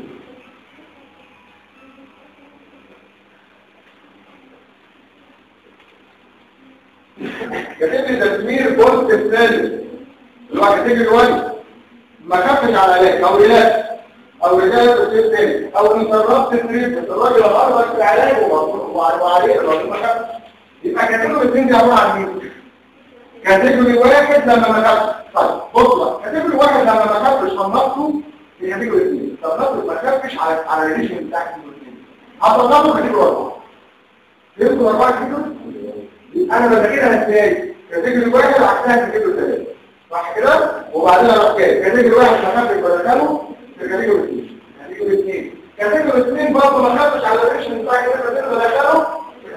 كاتب لي تدمير بوست الثالث اللي هو كاتب 1 ما خفش على علاج او علاج او رجاله تصير تاني او انتربت تريد الراجل الاربع في العلاج وعليه الراجل ما خفش يبقى كاتب الاثنين دي عباره عن مين؟ كاتيجوري واحد لما ما خفش طيب بص بقى كاتيجوري واحد لما ما خفش صنفته في كاتيجوري اثنين صنفته ما خفش على على الريليشن بتاعك الاثنين هتصنفه كاتيجوري اربعه فهمتوا اربعه كاتيجوري؟ انا بذاكرها ازاي كاتيجوري واحد عكسها كاتيجوري ثلاثه صح كده وبعدين اروح جاي كاتيجوري واحد مخفف بدخله في كاتيجوري اثنين كاتيجوري اثنين كاتيجوري اثنين برضه ما خدتش على الريشن بتاع كده بدخله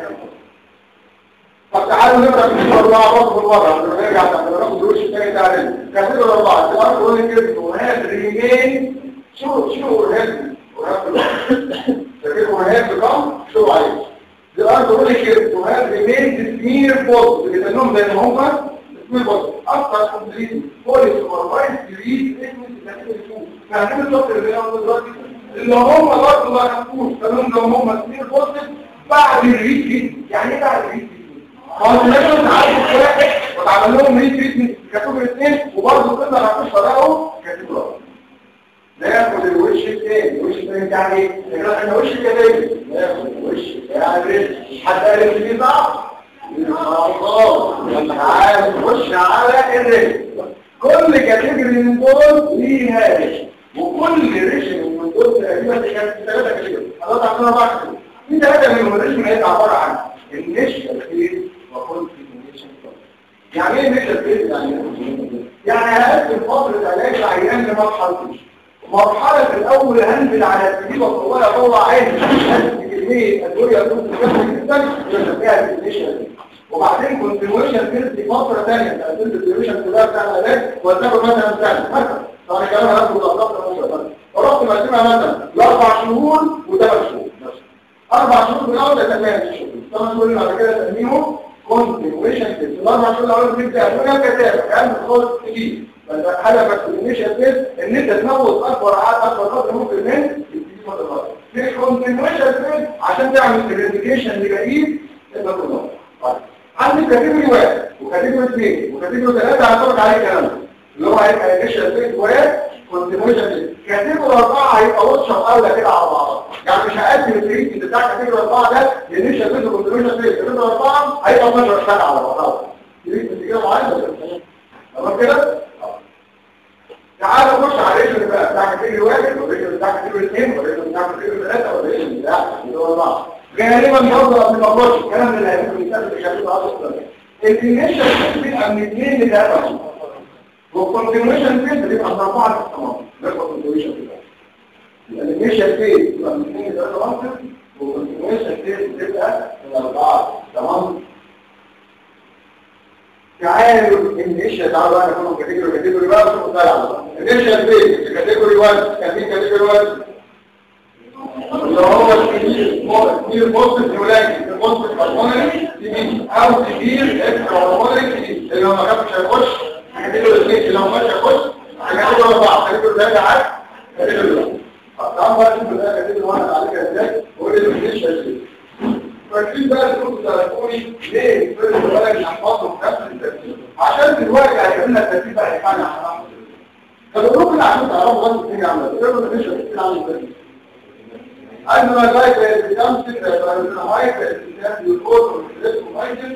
طب تعالوا نقرا كاتيجوري اربعه برضه في الوضع نرجع ناخد الوش الثاني ده علينا كاتيجوري اربعه الارض هو كده وهاد ريمين شو شو هاد وهاد كاتيجوري هاد كم شو عليه The article to have remained smear positive لأنهم زي ما هم smear positive after completing fully supervised disease treatment فهنعمل الدكتور اللي هو دلوقتي اللي هم برضه ما خافوش لأنهم لو هم سمير بوزيتيف بعد الريت يعني ايه بعد الريت هو لازم تعالج واحد وتعمل لهم ريت تريتمنت كاتوجري اثنين وبرضه كل ما خافوش فرقوا كاتوجري ناخد الوش الثاني الوش الثاني يعني ايه؟ احنا وش كده ناخد الوش يعني حد قال ان في ضعف تعال نخش على الرجل كل كاتيجوري من دول ليه هامش وكل ريشن من دول تقريبا كانت ثلاثه كاتيجوري خلاص عندنا بعض في ثلاثه منهم الريشن هيبقى عباره عن النيشال فيز وكونفيجنيشن يعني ايه النيشال فيز يعني يعني هقسم فتره علاج العيان لمرحلتين مرحلة الأول هنزل على السبيل والطوال أطلع عين هنزل كمية أدوية تكون كثيرة جدا ونسميها الديفينيشن وبعدين كونتينويشن فيز دي فترة ثانية تأثير الديفينيشن كلها بتاع العلاج وتاخد مثلا سنة مثلا طبعا كلام هناخد الأطلاق مثلا فرحت مقسمها مثلا لأربع شهور وثمان شهور أربع شهور في الأول تسميها الشهور ثمان شهور بعد كده تسميهم كونتينويشن فيز الأربع شهور الأول بتبدأ أدوية كتابة كان خالص كتير فانت حاجه فاكسينيشن فيز ان انت تموت اكبر عدد اكبر قدر ممكن من الديزيز موديفاير في كونتينويشن فيز عشان تعمل سيرتيفيكيشن لبقيه الموضوع عندك كاتيجوري واحد وكاتيجوري اثنين وكاتيجوري ثلاثه هنطبق عليه الكلام ده اللي هو هيبقى انيشال فيز واحد كونتينويشن فيز كاتيجوري اربعه هيبقى وش اولى كده على بعض يعني مش هقدم التريتمنت بتاع كاتيجوري اربعه ده انيشال فيز وكونتينويشن فيز كاتيجوري اربعه هيبقى 12 سنه على بعضها تريتمنت كده معين تمام كده تعالوا نخش على الريشن بقى بتاع كتير واحد والريشن بتاع كتير اثنين والريشن بتاع كتير ثلاثة والريشن بتاع كتير أربعة غالبا برضه قبل ما اخش الكلام اللي هيكون مثال اللي شافوه اصلا الانيشال بيبقى من اثنين لثلاثة والكونتينويشن فيز بيبقى من أربعة تمام ده الكونتينويشن فيز الانيشال فيز بيبقى من اثنين لثلاثة عنصر والكونتينويشن فيز بتبقى من أربعة تمام تعالوا الانيشال تعالوا بقى نكون كاتيجوري كاتيجوري بقى مش مطلع الانيشال فيز كاتيجوري 1 كان في كاتيجوري 1 اللي هو الكبير كبير بوست نيولاجي بوست بالمونري تي او كبير اكسترا بالمونري تي اللي هو ما كانش هيخش هنعمله الاثنين اللي هو مش هيخش هنعمله اربعه هنعمله ثلاثه عاد هنعمله طبعا بقى نشوف ده كده واحد عليك ازاي وايه اللي مش هيشيل فاكرين بقى الكود التليفوني ليه فرق بالك نحفظه في نفس الترتيب عشان دلوقتي هيعمل لنا الترتيب بقى يفعل على طب ممكن عشان تعرفوا بس الدنيا عامله ازاي ما مش هتعمل ازاي عندنا زي الكامسل الهايك الكتاب والكود والكتاب والمايكل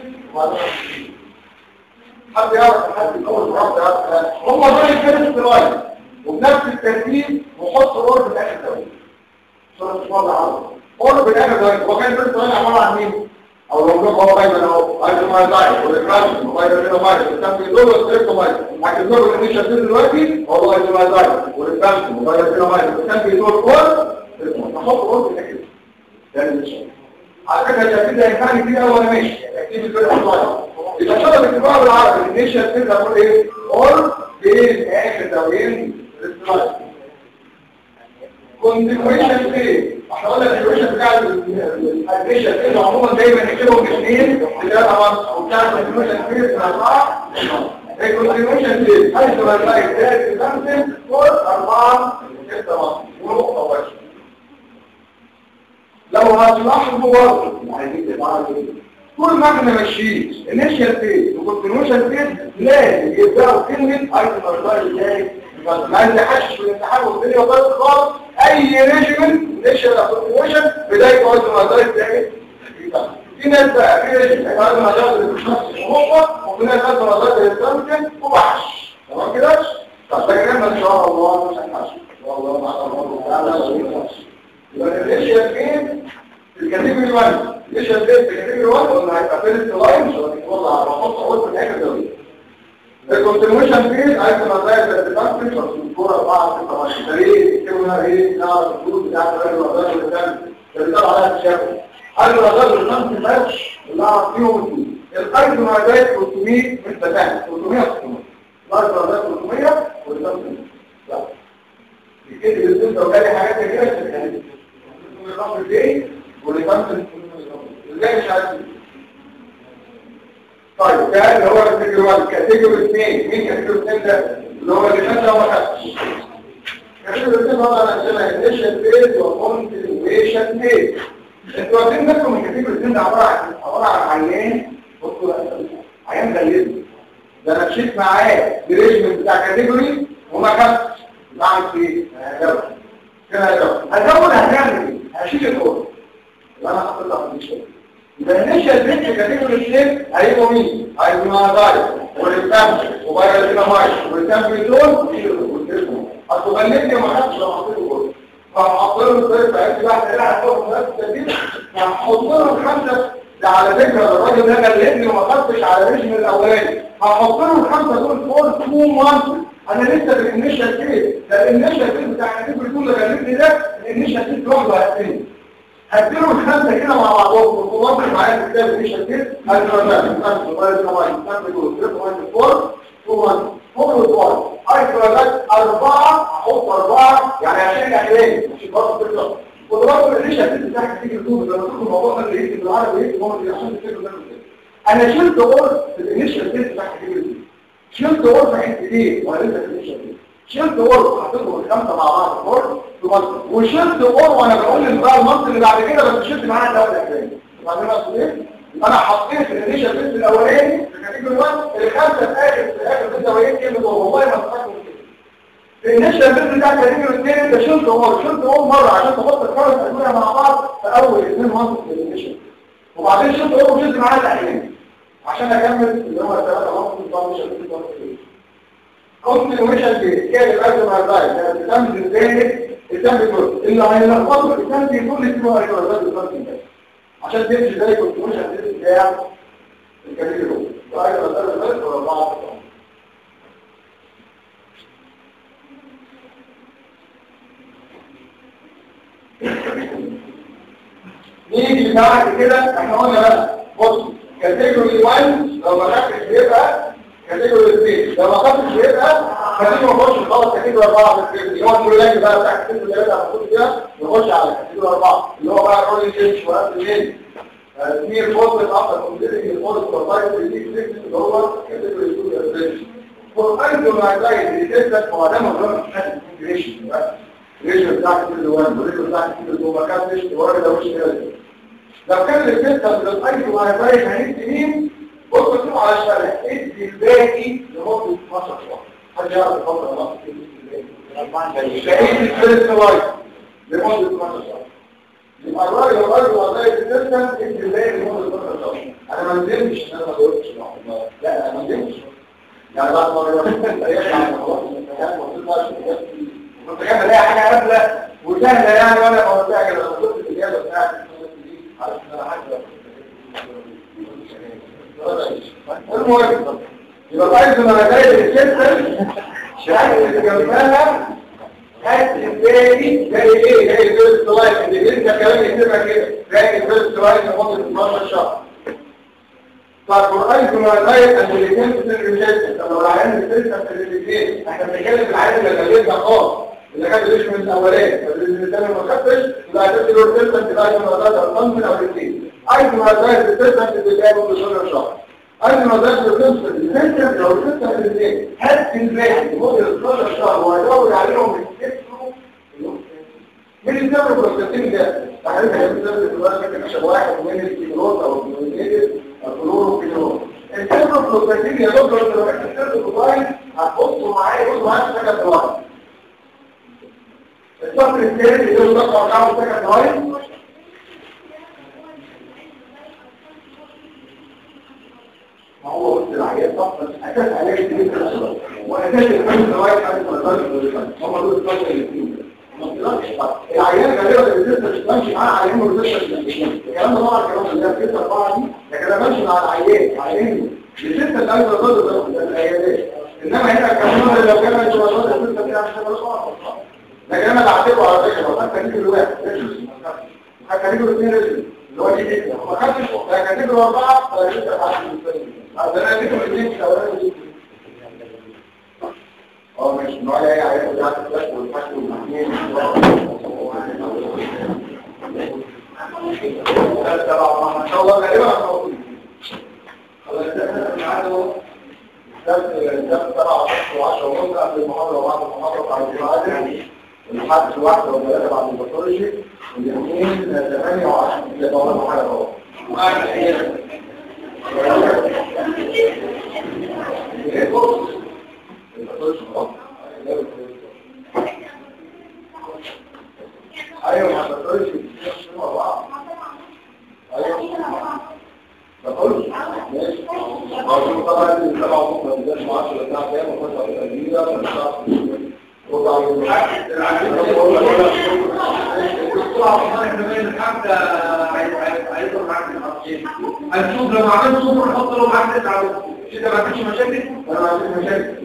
حد يعرف حد الاول وحد يعرف هم دول الفيرست لاين وبنفس الترتيب وحط اور في الاخر دوت صوره الله عظيم اور في الاخر دوت هو كان الفيرست لاين عباره عن مين او لو نقول هو دايما اهو عايز ما يضيع والاكرام وغير كده مايك الكتاب بيدور والسكريبت مايك لكن دور اللي مش دلوقتي هو عايز ما يضيع والاكرام وغير كده مايك الكتاب بيدور كل نحط اور في الاخر ده مش على فكره الترتيب ده ينفعني فيه اول ماشي اكتب الفيرست لاين إذا طلب الكبار بالعربي النيشن تبدأ أقول إيه؟ أور بين آخر دورين السلايد كونتينويشن فين؟ احنا قلنا الكونتينويشن بتاع النيشن فين عموما دايما نكتبهم اثنين ثلاثة مرات أو بتاع الكونتينويشن فين من أربعة الكونتينويشن فين؟ حيث ما نلاقي ثلاثة خمسة فور أربعة ستة مرات ونقطة واحدة لو هتلاحظوا برضه عايزين تبقى كل ما احنا ماشيين انيشال فيز وكونتينوشن فيز لازم يبداوا كلمه ايتم ارضاي ازاي ما نتحش في الامتحان والدنيا بايظه خالص اي ريجيمنت انيشال او كونتينوشن بدايه ايتم ارضاي ازاي في ناس بقى في ريجيمنت ايتم ارضاي اللي مش نفس النقطه وفي ناس ايتم ارضاي اللي وبحش تمام كده طب ده كلام ان شاء الله مش هنحش ان شاء الله مع الله تعالى يبقى الانيشال فيز الكاتيجوري 1 مش هتبقى الكاتيجوري 1 ولا هيبقى فيرست لاين مش هتتوضع على خط اول في الاخر ده الكونتينويشن فيز عايز نظريه الديفانس بس الكوره 4 6 ماتش ده ليه كده ايه نعرف الحدود بتاعت الراجل والراجل اللي كان اللي طلع عليها الشافعي قال الراجل الخمس ماتش اللي اعرف فيهم القيد مزايد 300 مش بتاعي 300 600 القيد مزايد 300 والخمس لا كده الاثنين لو جالي حاجات كده يعني الرقم ايه واللي كان ازاي مش عارف طيب ده اللي هو الكاتيجوري 1 كاتيجوري 2 مين كاتيجوري 2 ده اللي هو اللي خد لو ما خدش كاتيجوري 2 هو انا عندنا انيشال فيز وكونتينيويشن فيز انتوا واخدين بالكم من كاتيجوري 2 ده عباره عن عباره عن عيان بصوا عيان غلبني ده انا مشيت معاه بريجمنت بتاع كاتيجوري وما خدش بعمل ايه؟ هجاوب كده هجاوب هجاوب هتعمل ايه؟ هشيل الكود وانا حاطط لها في الشيء يبقى الانيشال بيت كاتيجوري الشيب هيبقوا مين هيبقوا ماذاي والتام وبايرا دينامايت والتام بيتون والتام اصل غلبني ما خدش لو حطيته كله فهحط له الطريق بتاعتي واحده لا هتاخد نفس الترتيب هحط له الخمسه ده على فكره الراجل ده غلبني وما خدتش على الريجن الاولاني هحط له الخمسه دول فور تو مانث انا لسه في الانيشال فيز ده الانيشال فيز بتاع الكاتيجوري دول اللي غلبني ده الانيشال فيز لوحده هيقتلني هديله الخمسة كده مع بعضهم وتوصل معايا في الكتاب مش هكتب الكرامات خمسة وغير الكرامات خمسة دول ثلاثة وغير الفور ثم فوق الفور الكرامات أربعة أحط أربعة يعني عشان أحلام مش برضه تطلع ودراسة ليش هتبقى بتاعك تيجي تقول ده انا كنت الموضوع ده اللي يكتب بالعربي ويكتب هو اللي عشان تفتكر ده انا شلت اور في الانيشال فيز بتاعك تيجي شلت اور في حته ايه ولا انت في الانيشال فيز شلت اور حطيتهم الخمسه مع بعض اور في مصر وشلت اور وانا بقول بقى المصر اللي بعد كده بس شلت معاها الاول الثاني وبعدين اقصد ايه انا حطيت الانيشال فيز الاولاني في كاتيجوري 1 الخمسه في اخر في اخر في الدوريين كلمه والله ما استفدت الانيشال فيز بتاع كاتيجوري 2 انت شلت اور شلت اور مره عشان تحط الخمس ادويه مع بعض في اول اثنين منطق في الانيشال وبعدين شلت اور وشلت معاها الاحيان عشان اكمل اللي هو الثلاثه منطق بتاع الانيشال فيز continuation في كده لازم ارجع ده الكلام ازاي الكلام بيقول اللي هيلخبطوا الكلام بيقول لي اسمه هيبقى الكلام عشان تمشي زي continuation بتاع الكلام ده رايح ده ده ولا بعض نيجي بعد كده احنا قلنا بقى بص كاتيجوري 1 لو ما خدتش بيبقى كاتيجوري 2 لو ما خدتش بيبقى خلينا نخش خلاص كاتيجوري 4 في الكيس هو الكليه بقى بتاع كاتيجوري 3 المفروض كده نخش على كاتيجوري 4 اللي هو بقى رولي تشينج وقت الليل في الفوز الاخر كومبليتنج الفوز بروفايل دي فيكس اللي هو كاتيجوري 2 ريزرفيشن فالايزو ما زي اللي تثبت هو ده موضوع حاجه انتجريشن بقى الريشن بتاعك كل وان والريشن بتاعك كل ما كانش ورا ده مش كده لو كان الفلتر من الايزو ما زي هنيجي مين بص كده على الشرح ادي الباقي لمده 12 شهر حد يعرف الفتره نص بقيت الفلتر لايف لمده 12 شهر يبقى الراجل الراجل والله السيستم ادي الباقي لمده 12 شهر انا ما ندمتش انا ما قلتش لا انا ما ندمتش يعني بعد ما يطلع خلاص الامتحان وتطلع كنت جايب الاقي حاجه قبله وسهله يعني وانا ما قلتها كده لو كنت الاجابه بتاعتي عارف ان انا حاجه المهم يبقى عايز ما انا جاي السيستم شهاده جنبها هات الباقي زي ايه زي الفيرست لايف اللي انت كلام يكتبها كده زي الفيرست لايف لمده 12 شهر فالقرآن كما غاية أن الاثنين في الرجال طب لو العيان الثالثة في الاثنين احنا بنتكلم في العيان اللي غالبا خاص اللي كان ليش من الأولين فاللي الثاني ما خدتش يبقى هتبقى له الثالثة في غاية ما غاية الفن من أو الاثنين أي ما غاية الثالثة في الرجال وبصورة شهر أي ما غاية الثالثة في الثالثة لو الثالثة في الاثنين هات الباقي لمدة 12 شهر وهيدور عليهم يكتبوا من الزمن البروستاتين ده تحريك الزمن دلوقتي كان عشان واحد من الكيلوات او الكيلوات الكلورو كيلوات الزمن البروستاتين يا دكتور انت لو رحت السيرت الدوباي هتبصوا معايا بصوا معايا حاجه دواي الصف الثاني اللي هو رقم 4 سكه دواي ما هو قلت العيال فقط اساس علاج الجديد واساس الفن دواي حاجه ما تقدرش هم دول الفتره اللي فيهم العيان غالبا اللي لسه مش ماشي معاه على انه لسه الكلام ده طبعا كلام اللي هي لسه طبعا دي لكن انا ماشي مع العيان عيان لسه اللي عايز يضل العيادات انما هنا كمان لو كان انت وصلت لسه كده مش هتبقى صعب لكن انا بعتبره على فكره ما كان تيجي الواحد حتى تيجي الاثنين رجل اللي هو دي جدا ما خدتش لكن تيجي الاربعه فلسه تعالى ده انا تيجي الاثنين في الاولاني اه مش نوع اي عيال بتاعت الفلاش والفحش والمحمين ان شاء الله غالبا هنقول خلاص احنا بنعادوا درس سبعة وعشرة ونص قبل المحاضرة وبعد المحاضرة بعد المعادل الحد واحدة وثلاثة بعد الباثولوجي والاثنين ثمانية وعشرة اللي دورنا حاجة اهو ايه بص ايوه ما تقولش مع بعض ايوه ما تقولش ماشي برضه طبعا السبعة ونص ما بيبقاش مع 10 ساعة كام وخمسة وثلاثين دقيقة هنشوف لو عملت صفر نحط له معاك تسعة كده ما فيش مشاكل انا ما عنديش مشاكل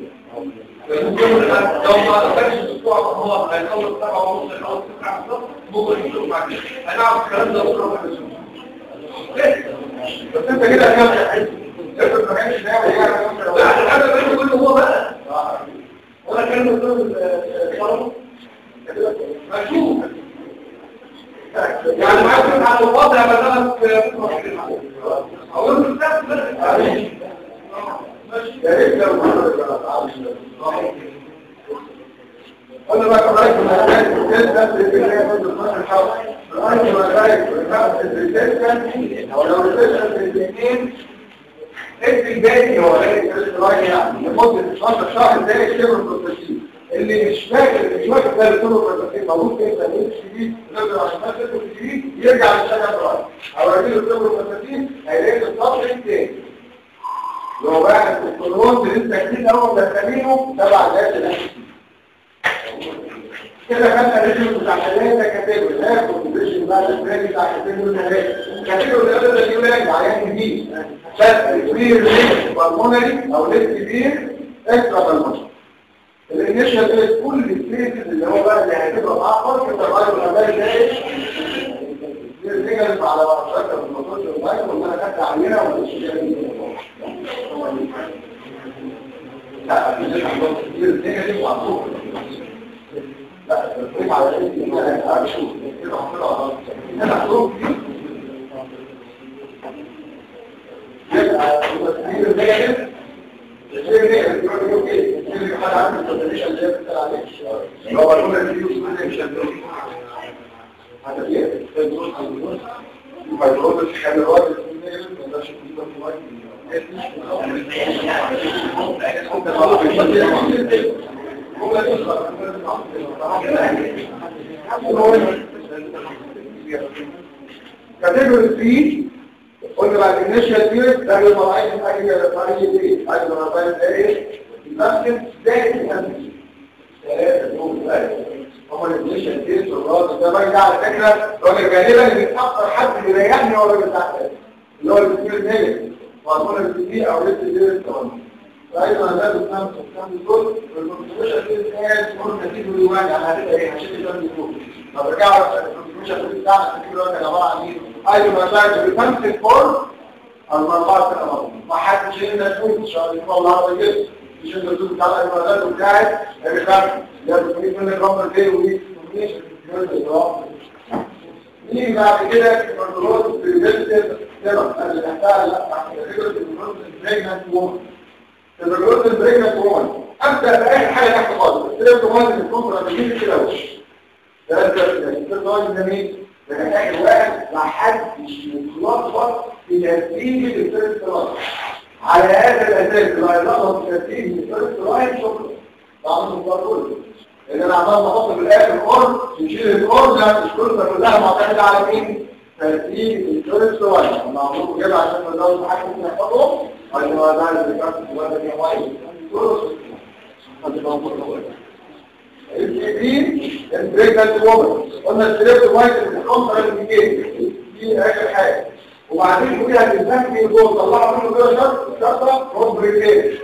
لو ما كانش الاسبوع هو هيخلص سبعة ونص يخلص تسعة بالظبط ممكن يشوف معاك هنعرف الكلام ده بكره بعد الاسبوع بس انت كده كام افرض ما كانش ناوي لا هذا بينه كله هو بقى ولا كان مسؤول الشرط مشوف يعني ما يكون على الوضع مثلا في اقول له استاذ يا ريت لو قلنا بقى كمان في الكلام ده في الكلام ده في الحوار رأيت ما ذلك في الكلام او لو الكلام في الاثنين ادي الباقي هو الاستراحة يعني لمدة 12 شهر زي الشبر البروتين اللي مش فاكر مش فاكر ده الشبر البروتين موجود فين في الشديد نقدر عشان ما تدخل في الشديد يرجع للشجر الرأي او راجل الشبر البروتين هيلاقي السطر الثاني لو بقى الكنترول اللي انت كتير اول دخلينه تبع ذات الاساسي كده خدنا الريجن بتاع ثلاثه كاتيجوري ناخد الريجن بقى الثاني بتاع كاتيجوري ثلاثه كاتيجوري ده ده يقول لك عيان جديد بس كبير ليك بالمونري او ليك كبير اكسترا بالمونري الانيشال فيز كل الفيز اللي هو بقى اللي هتبقى معاه فرق التغير الغذائي ده ايه؟ على شكل الموتور الغاية وان انا خدت عينه ومش جاي لا في ناس عندهم كتير نيجاتيف وعندهم لا التفريق على الاسم ده اشوف كده هطلع انا هطلع يبقى التفسير النيجاتيف التفسير النيجاتيف يقول لك اوكي اللي حد عنده التفسير اللي هي بتسال عليه لو قالوا لك دي وصول مش هتدوس هذا ايه تدوس على النص يبقى الرد الحملات النيجاتيف ما تقدرش كاتيجوري 3 قلنا بعد الانيشال بيريد ده اللي طالعين حاجه طالعين دي عايز نعرفها ازاي يمكن ازاي تنفذ ثلاثه دول هم الانيشال بيريد والراس ده برجع على فكره لو غالبا اللي اكتر حد بيريحني هو اللي بتاع اللي هو البيريد نيجاتيف وهتكون البي او لسه بيريد كمان فايضا ده بتنام تستخدم دول والكونتريبيوشن بيريد قاعد تكون نتيجه لواحد على هتبقى ايه هشيل ده دول طب رجعوا الكونتريبيوشن بيريد بتاعنا الفكره دلوقتي عباره عن ايه ايوه مساعد بتمسك فورم المربعة سنة مرة ما حدش هنا تقول ان شاء الله النهارده كده مش انت تقول بتاع المدار بتاعك اللي خارج يا بتقول من الرمل دي ودي نيجي بعد كده الكنترول في البيزنس تمام اللي تحتها لا البريجننت وومن الريجولت البريجننت وومن ابدا باي حاجه تحت خالص السيرت وومن الكونترا بيجي كده وش ده ده ده ده مين لكن اخر واحد ما حدش يتلخبط في ترتيب الفيرست لاين على هذا الاساس لا يلخبط في ترتيب الفيرست لاين شكرا بعمل مقارنه لان انا عمال بحط في الاخر قرن نشيل القرن لا مش كلها كلها معتمده على مين ترتيب الفيرست لاين انا عملته كده عشان نزود حاجه ممكن نحفظه عشان هو ده اللي كان في الوضع ده وايد الجديد البريجننت وومن قلنا السليب وايت الكونتر الميكاني دي اخر حاجه وبعدين فيها الانسان في جوه طلعوا منه كده شرط شرطه روبريكيت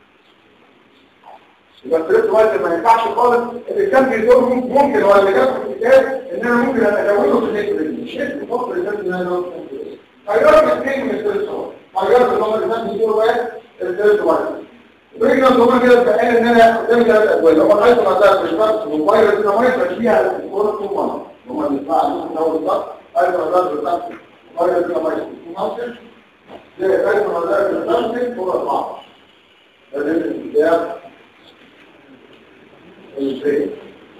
يبقى السليب وايت ما ينفعش خالص الانسان بيدور ممكن هو اللي جاب في الكتاب ان انا ممكن ازوده في النسبه دي مش الفتره اللي فاتت ان انا غيرت اثنين من السليب وايت غيرت اللي هو الانسان بيدور واحد السليب وايت بريجنا طبعا كده بقى ان انا قدامي ثلاث ادويه لو انا عايز اعمل مشترك وفيروس النمايز فيها الكوره طبعا هم اللي بتاع من اول الضغط عايز اعمل بتاع فيروس النمايز ممكن ده عايز اعمل بتاع كوره 14 ده الابتداء الفريق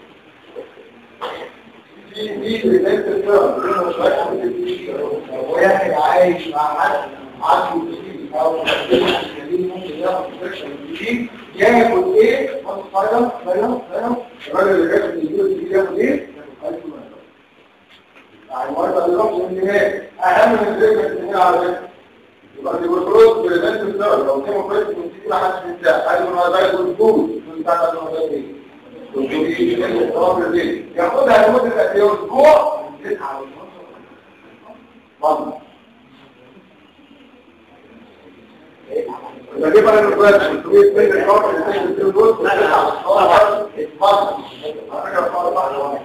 في في ريليت الفرق انا مش عارف واحد عايش مع حد عنده تسليم او ممكن ياخد فريكشن جديد ياخد ايه خد فاينل فاينل فاينل الراجل اللي جاي من الجيل الجديد ياخد ايه يعني مرة الرقم من هناك اهم من الفكرة اللي على فكرة يبقى دي بروز بريزنت الدرجة لو كانوا كويس كنت تقول حد بتاع عايز انا عايز الدكتور من بتاع ايه ياخدها لمدة قد ايه اسبوع تسعة والنص يبقى دي بقى النقاط التويت بين الحوار اللي تحت الدول والتسعة اتفضل انا كده بقى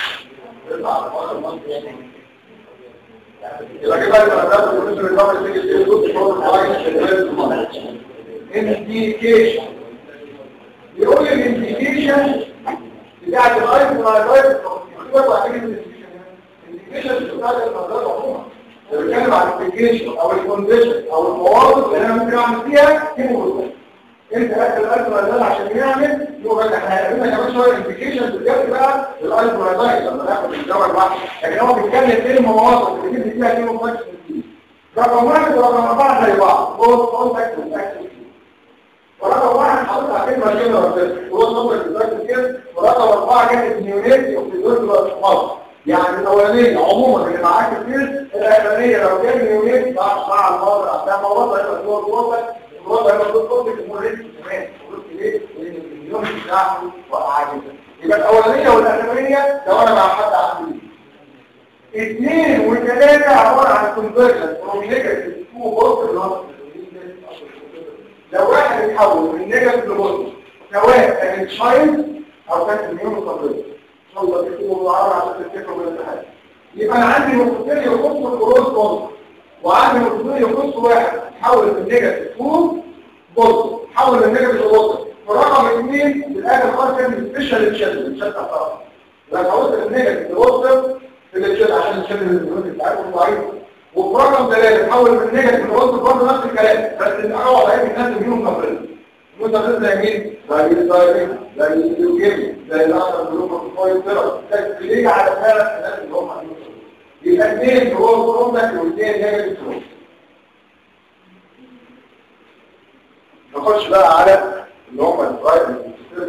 يبقى كده انا بدات بالنسبه للنظام اللي تيجي تقول الشغل كويس انديكيشن يقول لي الانديكيشن بتاعت الايف والايف مكتوبه على الانديكيشن بتاعت الموضوع عموما بتكلم عن الابلكيشن او الكونديشن او المواقف اللي انا ممكن اعمل فيها كيمو انت اكل الايف والايف عشان يعمل يبقى احنا هنعملها كمان شويه الابلكيشن بجد بقى للايف والايف لما ناخد الدواء لوحده لكن هو بيتكلم في المواقف اللي بيجي فيها كيمو فاكس رقم واحد ورقم اربعه زي بعض بص كونتاكت ورقم واحد حاطط على كلمه كده هو نمبر الدرجه كده ورقم اربعه كانت نيونيت وفي دول مصر يعني الاولانيه عموما اللي معاك كتير الاولانيه لو كان نيونيت مع مع الموضوع ده موضوع يبقى جوه الوسط الوسط هيبقى جوه الوسط المريض كمان قلت ليه؟ لان اليوم بتاعه وقع جدا يبقى الاولانيه والاخرانيه لو انا مع حد عندي اثنين وثلاثه عباره عن كونفرجن فروم نيجاتيف تو بوزيتيف لو واحد اتحول من نيجاتيف لبوزيتيف سواء كان تشايلد او كان اميون كومبلكس ان شاء الله تكتبوا بالعربي عشان تفتكروا من الامتحان يبقى انا عندي نقطتين يخصوا الكروس بوزيتيف وعندي نقطتين يخصوا واحد حول من نيجاتيف تو بوزيتيف حول من نيجاتيف لبوزيتيف سبيشال تشيل التشيل طبعا لما قلت النيجاتيف لوصل في التشيل عشان التشيل اللي بتاعته ضعيف وفي رقم ثلاثة تحول من نيجاتيف لوصل برضه نفس الكلام بس الاول هيجي الناس منهم كفرين متفق زي مين؟ زي الدايرين زي اليوجيمي زي الاخر بلوكو فويل سيرا تسليج على ثلاث الناس اللي هم عندهم يبقى اثنين هو كرومك واثنين نيجاتيف لوصل نخش بقى على اللي هم الدرايفنج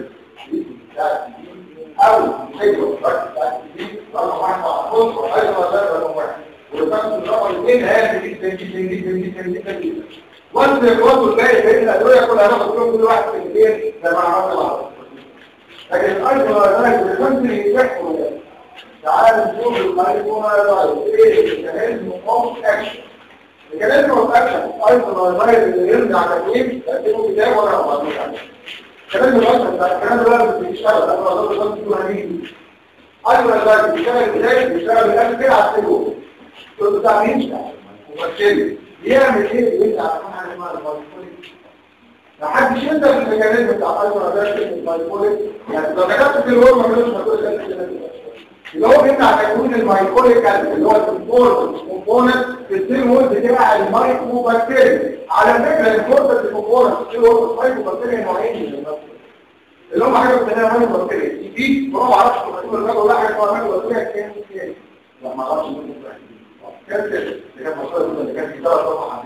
او حلو بتاع الجديد طبعا واحد مع خط وحاجه ولا رقم واحد والرقم رقم اثنين هيعمل جدا جدا جدا جدا جدا جدا وانت الوضع الجاي بين الادويه كلها هناخد فيهم كل واحد في الاثنين زي ما عملنا مع بعض لكن الايضا لا يمكن يتحكم تعال نشوف الايضا لا ايه ميكانيزم اوف اكشن ميكانيزم اوف اكشن ايضا لا اللي يرجع تكوين تكتبه كتاب ولا ما كلام الوصف ده الكلام ده لازم بيشتغل انا بقدر اقول لكم هنيجي ايوه ده بيشتغل ازاي بيشتغل الان كده على التليفون تقول بتاع مين ممثل يعمل ايه بيرجع على حاجه اسمها البايبوليك ما حدش يقدر في الميكانيزم بتاع ايوه ده البايبوليك يعني لو كتبت في الورم ما كنتش هتقول كده اللي هو بيمنع تكوين المايكوليك اللي هو الكومبوننت كومبوننت في السيل وول بتاع المايكرو بكتيريا على فكره الكومبوننت الكومبوننت في السيل وول المايكرو بكتيريا نوعين اللي هم حاجه بتسميها مايكرو بكتيريا دي ما اعرفش تقول الراجل ولا حاجه اسمها مايكرو بكتيريا كان كان لا ما اعرفش كان كده اللي كان مصدر اللي كان في ثلاث صفحات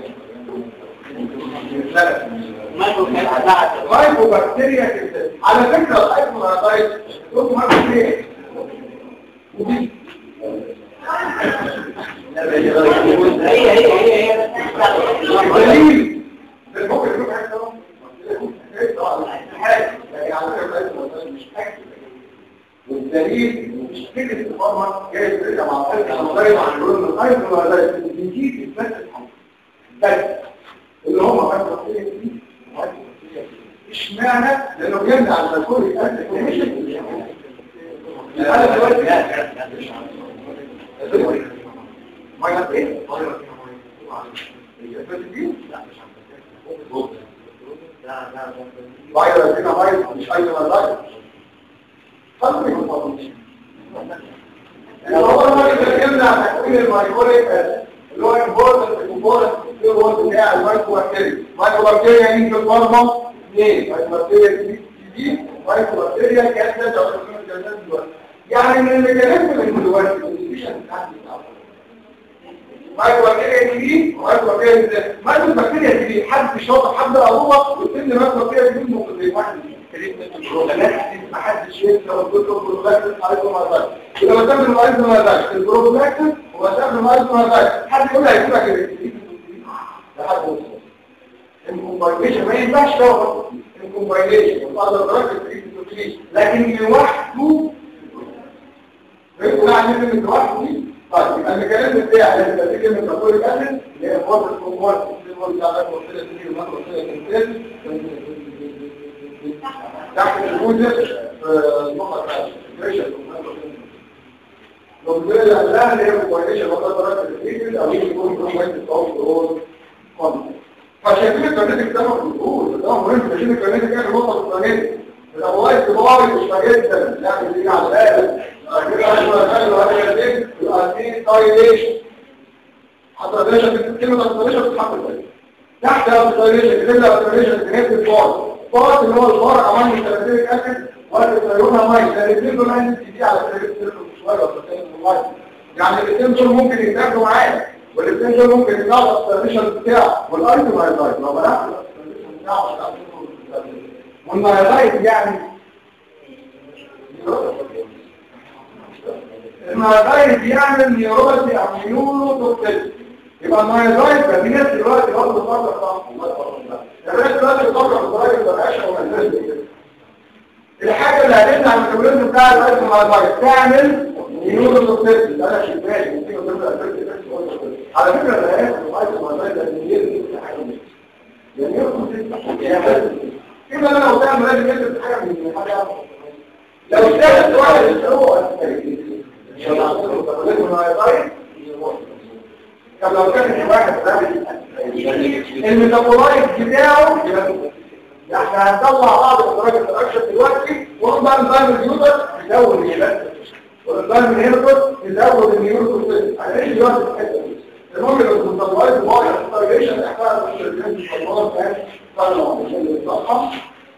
مايكرو بكتيريا كده على فكره الايفون هايبر دول مايكرو بكتيريا ودي هي هي هي هي دليل ممكن يكون حاجه والدليل مش فكره الفارما جاي ترجع مع الفرق على مغير عن الرول الخير ولا لا بنجيب بس بس اللي هم خمسة دي اشمعنى لانه بيمنع الكل يقدم مش انا دلوقتي ما يبقى ايه فايروس هنا فايروس مش اي ولا خلوا يفضلوا هو ما يمنع تكوين المايكروبيك اللي هو امبورتنت كومبوننت في الوول بتاع المايكرو بكتيريا مايكرو بكتيريا يعني في الفارما اثنين مايكرو بكتيريا دي مايكرو بكتيريا كانت يعني من الميكانيزم اللي دلوقتي الديفيشن بتاعت مايكرو بكتيريا دي مايكرو بكتيريا دي مايكرو بكتيريا دي حد شاطر حد قوه وتبني مايكرو بكتيريا دي ممكن زي واحد ما حدش ينسى وتقول بروبلاكتس عليكم مرضات إذا ما تم المريض مرضات البروبلاكتس هو تم المريض مرضات حد يقول لها يجيبها كده لحد وصل الكومباينيشن ما ينفعش ده الكومباينيشن وبعض الدرجات التكنيك لكن لوحده غير عن من لوحده دي طيب يبقى الميكانيزم بتاعي لازم تبقى كلمه تقول الاسد اللي هي فوز الكومباينيشن اللي هو بتاع ده وصله دي ومثلا وصله تحت الجزء النقطة لو بنقول لها اللي هي كويسة وقت درجة الفيزيك أو يكون كويس الصوت دول قمت فشايفين الكارنيتك ده مفروض ده مهم شايفين الكارنيتك ده نقطة الكارنيتك الأبواب كبار مش جدا يعني دي على بالك لكن أنا بقول هذا الدين يبقى في تايليشن حتى تايليشن كلمة تايليشن بتتحط تحت التايليشن كلمة تايليشن بنسبة الفار الفار اللي هو الفار عمل من تلاتيريك أسد وقت الطيرونة ماي ده الاثنين دول عندي تيجي على التلاتيريك شوية ولا يعني الاثنين دول ممكن يتاخدوا معايا والاثنين دول ممكن يطلعوا التايليشن بتاعه والايتم هيضايق لو بناخد التايليشن بتاعه والمايلايت يعني المايلايت يعني النيوروباثي او نيورو توكسيك يبقى المايلايت ده الناس دلوقتي برضه فتره صح الناس دلوقتي بتفكر في طريقه الرعاشه والناس كده الحاجه اللي هتمنع الميتابوليزم بتاع اللايت المايلايت تعمل نيورو توكسيك انا شايفاه ممكن يقول على فكره اللايت المايلايت ده نيورو يعني يرقص كده انا لو تعمل لازم يكتب حاجه من حاجه لو اشتغلت واحد هو طب لو كان واحد الميتابولايت بتاعه احنا هنطلع بعض درجه الاكشن دلوقتي وهم بقى الانزيم اليوتر يزود الهيلات والانزيم الهيلاتور يزود النيوروتوكسين على ايه دلوقتي في الحته دي المهم لو كنت طلعت بعض الستاريشن احنا مش الجنس الصغار كان طلعوا عشان الصحه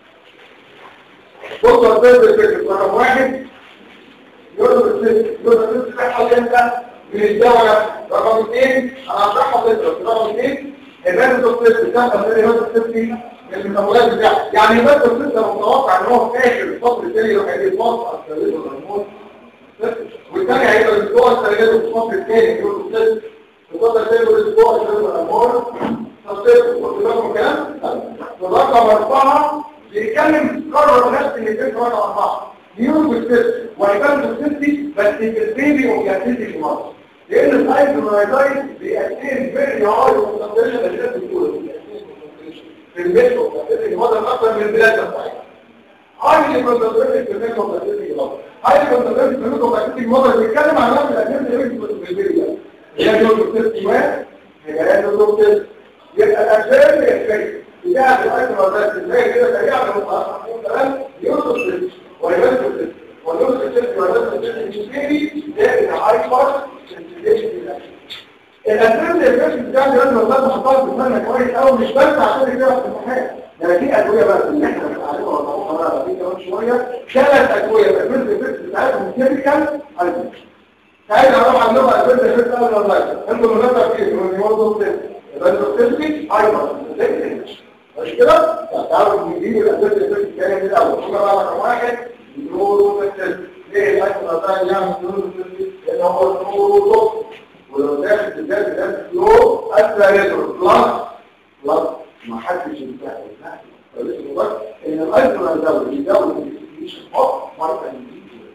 بصوا الفيلم الفكر رقم واحد يوزر السيستم يوزر السيستم تحصل امتى من الدواء رقم اثنين انا هشرحها تدرس رقم اثنين الباند السيستم تحصل من الهيوزر السيستم من الميتابولايز بتاعه يعني الباند السيستم متوقع ان هو فاكر الفصل الثاني يروح يجي الفصل على الثالث والهرمون والثاني هيبقى الاسبوع الثالث والفصل الثاني يوزر السيستم الفصل الثاني والاسبوع الثالث والهرمون تصدق وتبقى الكلام ورقم اربعه بيتكلم قرر نفس اللي كان رقم اربعه نيوز بالست وهيبان بالستي بس في البيبي وبيأتيتي في مصر لان الهايدرولايزايد بيأتين فيري هاي وكونسنتريشن اللي الناس بتقول في المترو بيأتيتي في مصر اكتر من البلاد بتاعتها هاي كونسنتريشن في المترو بيأتيتي في مصر هاي كونسنتريشن في المترو بيأتيتي في مصر بيتكلم عن نفس الاجنبي اللي بيأتيتي في البيبي هي نيوز بالست واحد هي نيوز بالست يبقى الأجزاء اللي يحتاج بتاعة الأجزاء ازاي كده سريعا لو تقول كلام يوصل للست ويبدل للست ويوصل للست ويبدل للست يشتري زائد هايبر سنسيتيشن للأكل الأساس اللي بتاعتي لازم أصلا أحطها في دماغنا كويس أوي مش بس عشان كده في الامتحان ده في أدوية بقى اللي احنا بنتعلمها ونطبقها بقى في كمان شوية ثلاث أدوية الأساس اللي بتاعتهم كيميكال أدوية تعالى اروح عندهم أساس اللي بتاعتهم والله انتوا مذاكرة فيه من يوضوا السن يبقى التوكسيسيتي هايبر مش كده؟ تعالوا نجيب الاساس الاساسي الثاني من الاول هنا بقى رقم واحد نورو توكسيسيتي ليه الاكل ده يعمل نورو توكسيسيتي لان هو نورو توكسيسيتي ولو داخل بالذات ده فلو اثريتور بلس بلس ما حدش ينتهي فلسه بس ان الايزولار ده بيزود الاكسكريشن اوف فيتامين دي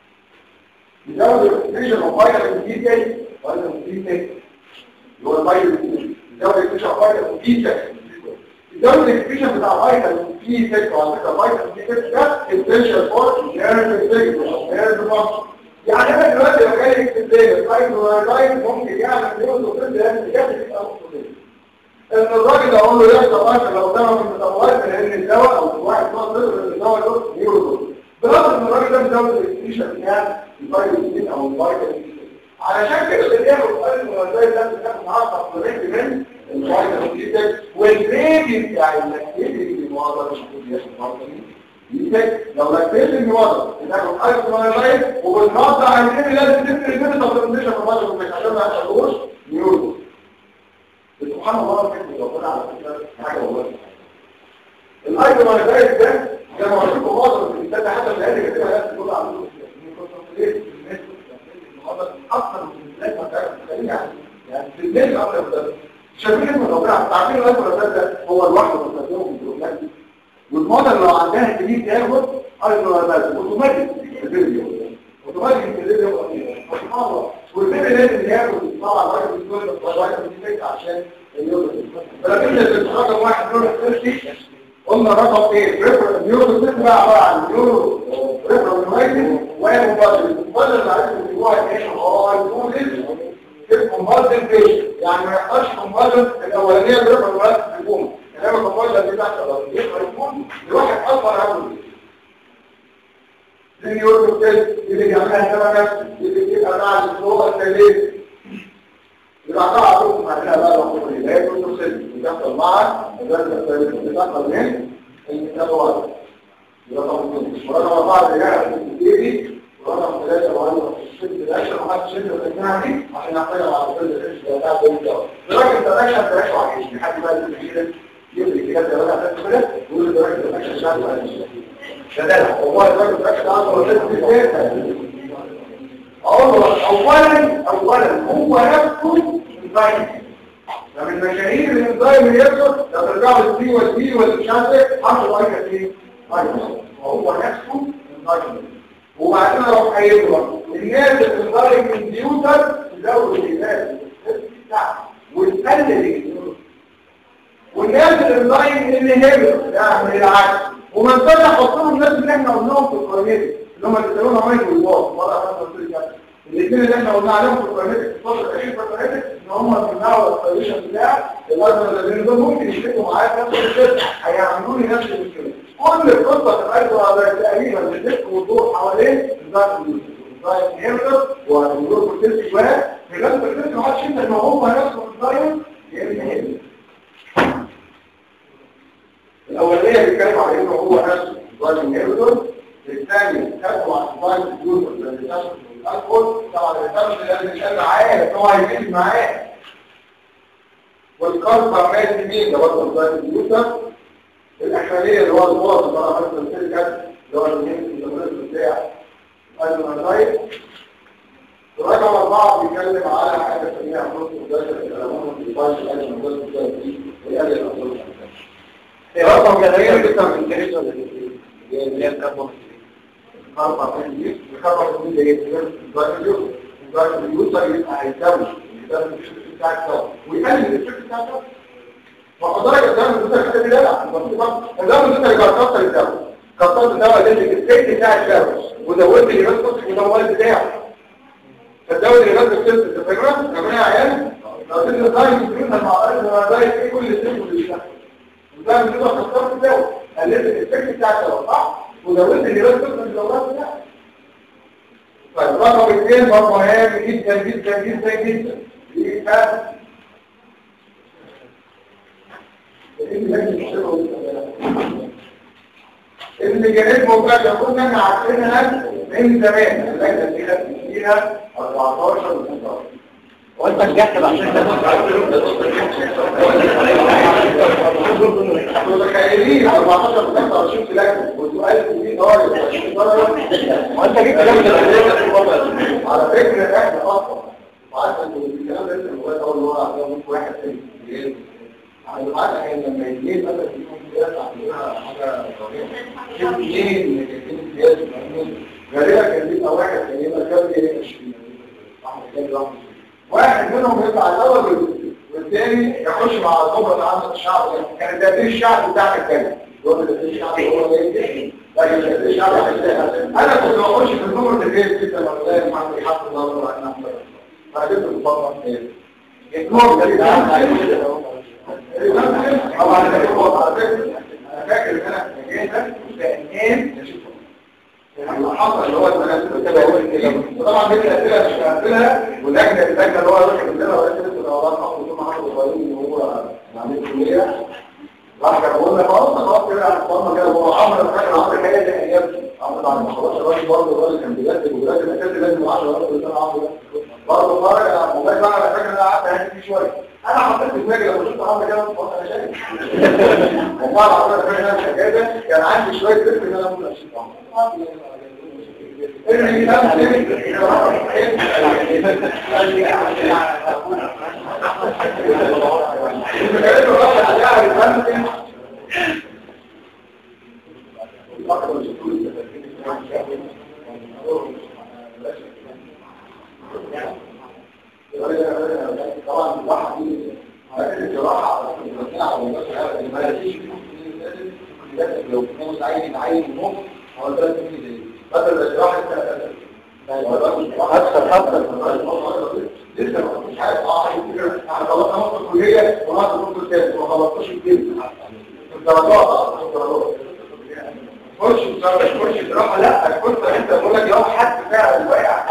بيزود الاكسكريشن اوف فيتامين دي تاني فيتامين دي تاني اللي هو الفيتامين يزود الاكسبريشن فايتامين بي 6 يزود الاكسبريشن بتاع فايتامين بي 6 وعلى فكره فايتامين بي 6 ده اسينشال فور نيرف سيجنال نيرف فانكشن يعني انا دلوقتي لو جاي اكتب ليه الفايتامين ممكن يعمل نيوروتوكسين لان الاجابه تبقى مختلفه ان الراجل اقول له يحصل فايتامين لو ده من الميتابولايت لان الدواء او الواحد نوع صفر ان الدواء له نيوروتوكسين برغم ان الراجل ده مزود الاكسبريشن بتاع الفايتامين بي او الفايتامين بي علشان كده اللي بيعمل قلب وزي ده بتاخد معاه تقريبا من الفايتامين دي 6 والبيبي بتاع اللاكتيت اللي موضع المفروض ياخد فيتامين دي 6 لو لاكتيت اللي موضع بتاخد قلب وزي وبالنهارده عايزين لازم تفرق كده تقريبا في مصر مش عشان ما يحصلوش نيورو سبحان الله كده ربنا على فكره حاجه والله الايزومايزايد ده زي ما قلت لكم معظم الانسان ده حتى اللي كده لازم تقول عنده اكثر من الناس ما تعرف يعني يعني في الليل اكثر من ده شايفين اسم الربيع عارفين الاسم ده هو الواحد بتستخدمه في الدرومات والموديل لو عندها جديد تاخد ايضا بس اوتوماتيك الفيديو اوتوماتيك الفيديو سبحان الله والفيديو لازم ياخد طبعا الراجل بيقول لك والله دي عشان اليوم ولكن الرقم واحد نور السيرتي قلنا رقم ايه نيورو سيستم بقى عباره عن نيورو ريبرومايتنج ومبادر المبادر اللي عايز الاسبوع ايش هو الكوزيس الكومبالسن بيش يعني ما يحصلش كومبالسن الاولانيه اللي ريبرومايتنج بيكون انما الكومبالسن اللي تحت يبقى يكون لواحد اكبر عنه دي نيورو سيستم اللي بيعملها كمان اللي بيبقى مع الفلوس الثلاث يبقى طبعا تقوم عليها بقى الحكومة اللي هي كل سن بتحصل مع الدرجة الثالثة بتحصل من النبوات يبقى طبعا ورقم أربعة اللي يعرف الكتيري ورقم ثلاثة وعنده السن الأشهر وحد السن والإجماع دي عشان نعطيها على كل الحس بتاع ده والجو درجة الأشهر تلاقيه وعيش لحد بقى اللي كده يبري كده زي ما أنا خدت كده يقول درجة الأشهر شهر وعيش ده ده والله درجة الأشهر عنده وزن أولا أولا أولا هو نفسه الضيم فمن مشاهير الانزيم اللي يكسر لو ترجعوا للسي والسي والمش عارف ايه حطوا ضيم كتير وهو نفسه الضيم وبعدين اروح قايل له الناس الانزيم انديوتر تزود الناس وتقلل الانزيم والناس الانزيم اللي هبل يعني العكس وما نقدر نحط لهم الناس اللي احنا قلناهم في القرنيه اللي هم اللي سالونا مايك والواط مرة خمسة وثلاثة الاثنين اللي احنا قلنا عليهم في الكواليتي في الفتره الاخيره في الكواليتي ان هم بيمنعوا السوليوشن بتاع الازمه اللي دول ممكن يشتكوا معايا في نفس الشيء هيعملوا لي نفس المشكله كل القصه بتاعتهم على تقريبا بتلف وتدور حوالين نظام الديزاين انهيرتر والدور كورتيز شويه في نفس الكورتيز ما عادش انت ان هو نفسه الديزاين ينهي الاولانيه بيتكلم على انه هو نفسه الديزاين انهيرتر الثاني كتبوا على الديزاين اليوزر اللي بيتاخد من الالكول طبعا الانسان لازم يشتغل معاه هو هيمشي معاه والكاربا مات مين ده برضه الديزاين اليوزر الاخرانيه اللي هو الغرض بقى مثلا الشركه اللي هو المهم بتاع المنايت رقم أربعة بيتكلم على حاجة تسميها حروف مدرسة الكلامون في بايش الأجل مدرسة التأثير ويقلل الأصول رقم كثير جدا من كريسة اللي هي الكربون الكربون الكربون الكربون اللي هي الكربون الكربون اليوزر يبقى هيتم يتم الشكل بتاع الكربون ويقلل الشكل بتاع الكربون وحضرتك الدم الدكتور كده لا الدم الدكتور يبقى كتر الدم كترت الدواء ده الستيت بتاع الدواء وزودت اللي بس الموال بتاعه فالدواء اللي بس بتلت الفكره كمان يا عيال لو تدي دايم بينا مع بعض دايم في كل سن اللي وده من كده كترت الدواء قللت الافكت بتاع الدواء صح وزودت اللي بس الموال بتاعه طيب رقم اثنين برضه هام جدا جدا جدا جدا يبقى الميكانيزم مباشر كنا احنا عارفينها من زمان اللجنه دي خدت فيها 14 و 16 وانت نجحت بعشان متخيلين 14 و 26 لجنه وسؤال فيه ضايع 20 درجه وانت جبت كام على فكره احنا اصلا وعارف ان الكلام ده لسه اول مره عشان واحد تاني على العادة كان لما يجي مثلا يكون سياسة عندنا حاجة طبيعية اثنين من الاثنين سياسة غالبا كان بيبقى واحد كان يبقى كام ايه 20 واحد منهم يطلع الاول والثاني يخش مع الخبرة بتاعت الشعب كان تدريب الشعب بتاعك الثاني يقول تدريب الشعب هو ايه لكن تدريب الشعب انا كنت بخش في النمر اللي جاي جدا لما الاقي محمد يحط الله على نفسه فجبت المفضل ايه النور ده طبعا انا فاكر ان انا جيت كأنين اللي حصل اللي هو المناسبة طبعا دي الاسئله مش هقفلها واللجنه اللجنه اللي هو راجل لنا ورئيس الادارات حافظ محمد ابراهيم وهو عميد الكليه راح كان بقول لك خلاص خلاص كده عرفنا كده هو عمرو فاكر عمرو حاجه دي ايام عمرو بعد ما خلاص الراجل برضه الراجل كان بيرتب وبيرتب الاساس لازم 10 برضه سنه عمرو برضه خارج والله بقى انا فاكر ان انا قعدت هناك فيه شويه انا حطيت في دماغي لما شفت عمرو كده قلت انا شايف والله العظيم فاكر ان انا شغاله كان عندي شويه فكر ان انا ممكن اشوف عمرو طبعا الواحد الجراحه لو كان عايز يتعين نص هو ده بدل الجراحه اكثر اكثر لسه مش عارف اه احنا خلصنا نص الكليه ونص النص الثاني ما خلصتش الجيم الدرجات الدرجات خش خش جراحه لا كنت انت بقول لك لو حد فعلا واقع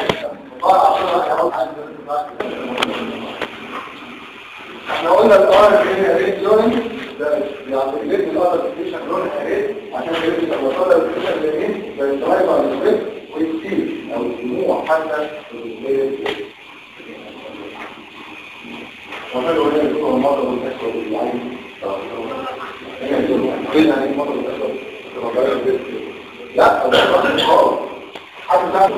احنا قلنا الار بين الريت زون ده يعني ليه الار ابلكيشن لون الريت عشان يبقى الوصله الابلكيشن لمين بيتغير على الريت ويكتير او الدموع حتى وقالوا هنا يكون المرض والأسود والعين فين هذه المرض والأسود لا هو مرض خالص حتى تعرف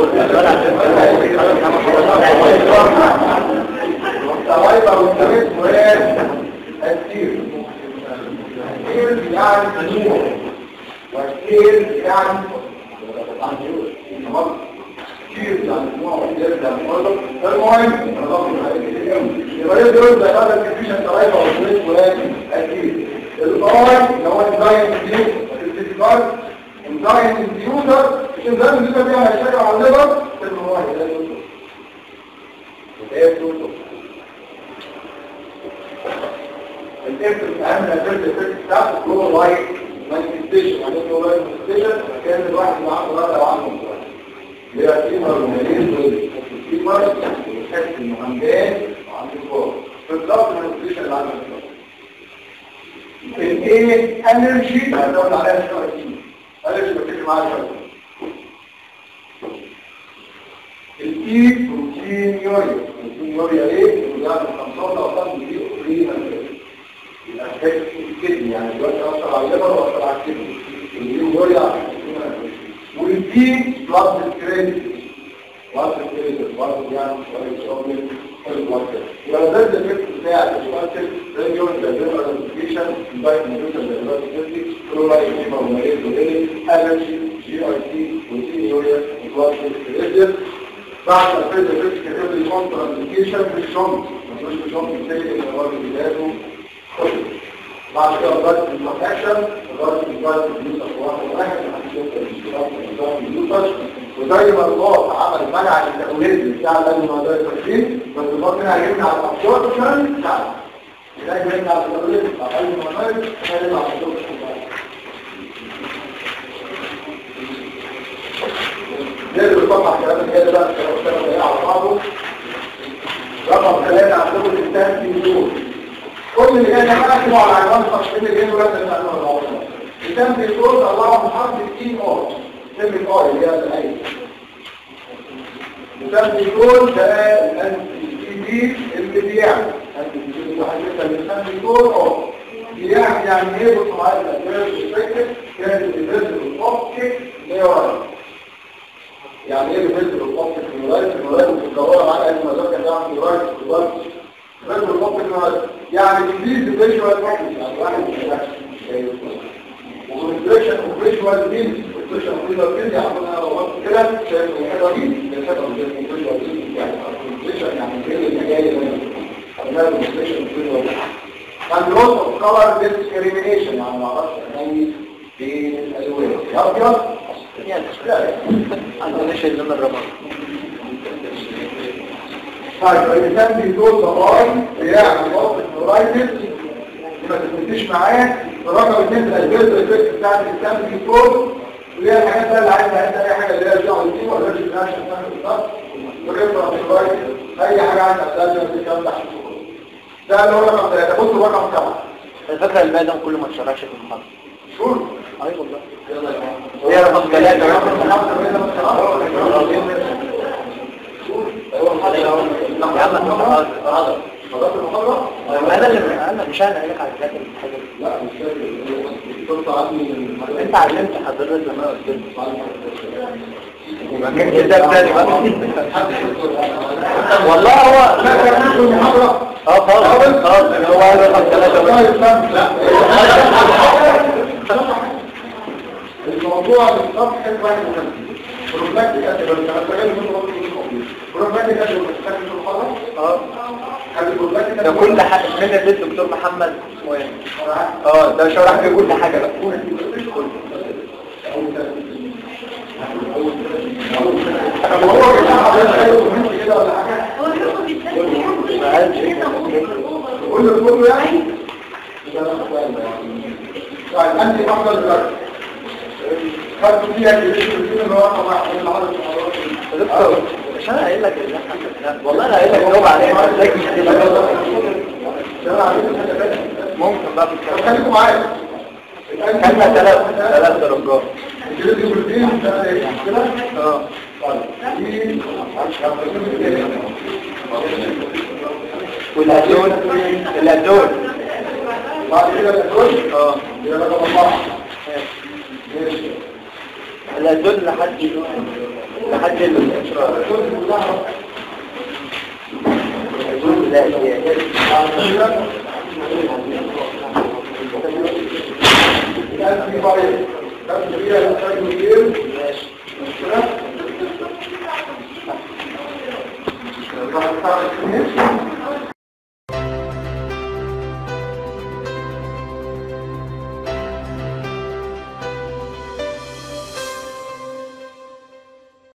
والتغير والتغير سؤال السير السير يعني دموع والسير يعني كتير يعني دموع والسير يعني مرض فالمهم يبقى يدرس ده هذا الكفيشن تغير والتغير سؤال السير الغاية اللي هو ديزاين جديد الاستثمار انزايم انديوزر الانزايم انديوزر دي هيشتغل على الليفر اللي هو هيلاقي ايه بتقول الافكت اهم الافكت الافكت بتاعته هو لايك مانيفستيشن يعني ايه لايك مانيفستيشن كان الواحد اللي عنده رد او عنده مصاري اللي هي فيمر ومالين والفيمر بيحس انه همدان وعنده صور بالظبط المانيفستيشن اللي عنده الايه انرجي هنقول عليها شويه انرجي بتكلم معاها شويه الاي بروتين يوريا بروتين يوريا ايه؟ يعني 15 اصلا دي اكسجين الاساس الكدني يعني دلوقتي اثر على الليفر واثر على الكدني اليوم يوريا والدي بلاد كريدت بلاد كريدت بلاد يعني شويه شويه يبقى ده الافكت بتاع الفاكتور ده يوريا ده ريلوكيشن باي موجوده ده دلوقتي كدني كلورايد فيبر ومريض وديلي الرجي جي اي تي بروتين يوريا بلاد كريدت بعد الفيزا فيزيكال ايفري كونتر ابلكيشن في الشنط مش في الشنط بتاعي اللي هو بدايته بعد كده ضغط البروتكشن ضغط الضغط اليوسف واحد واحد وزي ما الله عمل منع التوليد بتاع الادويه ده التكفير بس برضه هنا هيمنع الابسوربشن بتاعه ازاي بيمنع التوليد بتاع الادويه ده هيمنع الابسوربشن نقدر طبعا كلام كده بقى كلام كده على بعضه رقم ثلاثة عندكم الانتهاء في دول كل اللي جاي ده بقى اكتبوا على عنوان التقسيم اللي جاي ولاد المعلومة الكتاب بيقول الله حرف التين اور سم الاي اللي هي الاي الكتاب بيقول ده الانتي دي اللي بيعمل انتي دي واحد مثلا الكتاب بيقول اه بيعمل يعني ايه بصوا معايا الاسئله الفكر كانت الريزل الاوبتيك نيورال يعني ايه الريزل الاوبتيك نيورال النيورال بتدور على المزاج بتاع النيورال الريزل الاوبتيك نيورال يعني تدريس الفيجوال بروبرتي يعني واحد من والريفليكشن اوف فيجوال مين الريفليكشن اوف فيجوال مين يعني انا لو كده شايف الحته دي بيتكلم عن الفيجوال مين يعني الريفليكشن يعني ايه اللي جاي من ده الريفليكشن اوف فيجوال and loss of color discrimination يعني ما اعرفش اميز بين الالوان يا ابيض يعني انا ليش اللي من الرمض طيب الانسان بيدور صباي بيعمل وقت الفرايتس ما تفتش معاه رقم اثنين الالبيز الفكر بتاعت الانسان بيدور وهي الحاجات بقى اللي عايزها انت اي حاجه اللي هي الشغل دي ولا مش عشان تعمل بالظبط وريفرنس الفرايتس اي حاجه عندك تسجل في الكلام ده ده اللي هو رقم ثلاثه بصوا رقم سبعه الفكرة الباقي كله ما اتشرحش في المحاضرة شور اي والله يلا يا جماعه هي رقم ثلاثة رقم يا عم المحاضرة خلاص المحاضره انا اللي انا مش انا قايل لك على الحاجات اللي بتحاجة لا مش فاكر قلت عني انت علمت حضرتك لما قلت لي ما كانش ده تاني بقى والله هو لا كان ناخد المحاضره اه خلاص خلاص هو هذا رقم ثلاثة بس الموضوع بالضبط كان واحد وخمسين بروفلاكتيك اتبال كان شغال من وقت بروفلاكتيك اتبال كان في المحاضره اه كان البروفلاكتيك ده كل حاجة من اللي الدكتور محمد اسمه ايه اه ده شرح في كل حاجة بقى طب هو بتاع حضرتك ايوه مهم كده ولا حاجه كله كله يعني طيب انت افضل دلوقتي خدت فيها كده اللي هو رقم واحد من العدد دكتور مش انا قايل لك اللي احنا خدناه. والله انا قايل لك جاوب عليه ما ازاي ممكن بقى بالكلام خليكم معايا كلمة ثلاث ثلاث درجات الجلد والدين كده اه طيب والأدون الأدون بعد كده الكل اه يبقى رقم أربعة ماشي الأدون لحد لحد ال الكل كلها الأدون لا هي بعد كده الألف بايل الألف فيها الأسفل والجيل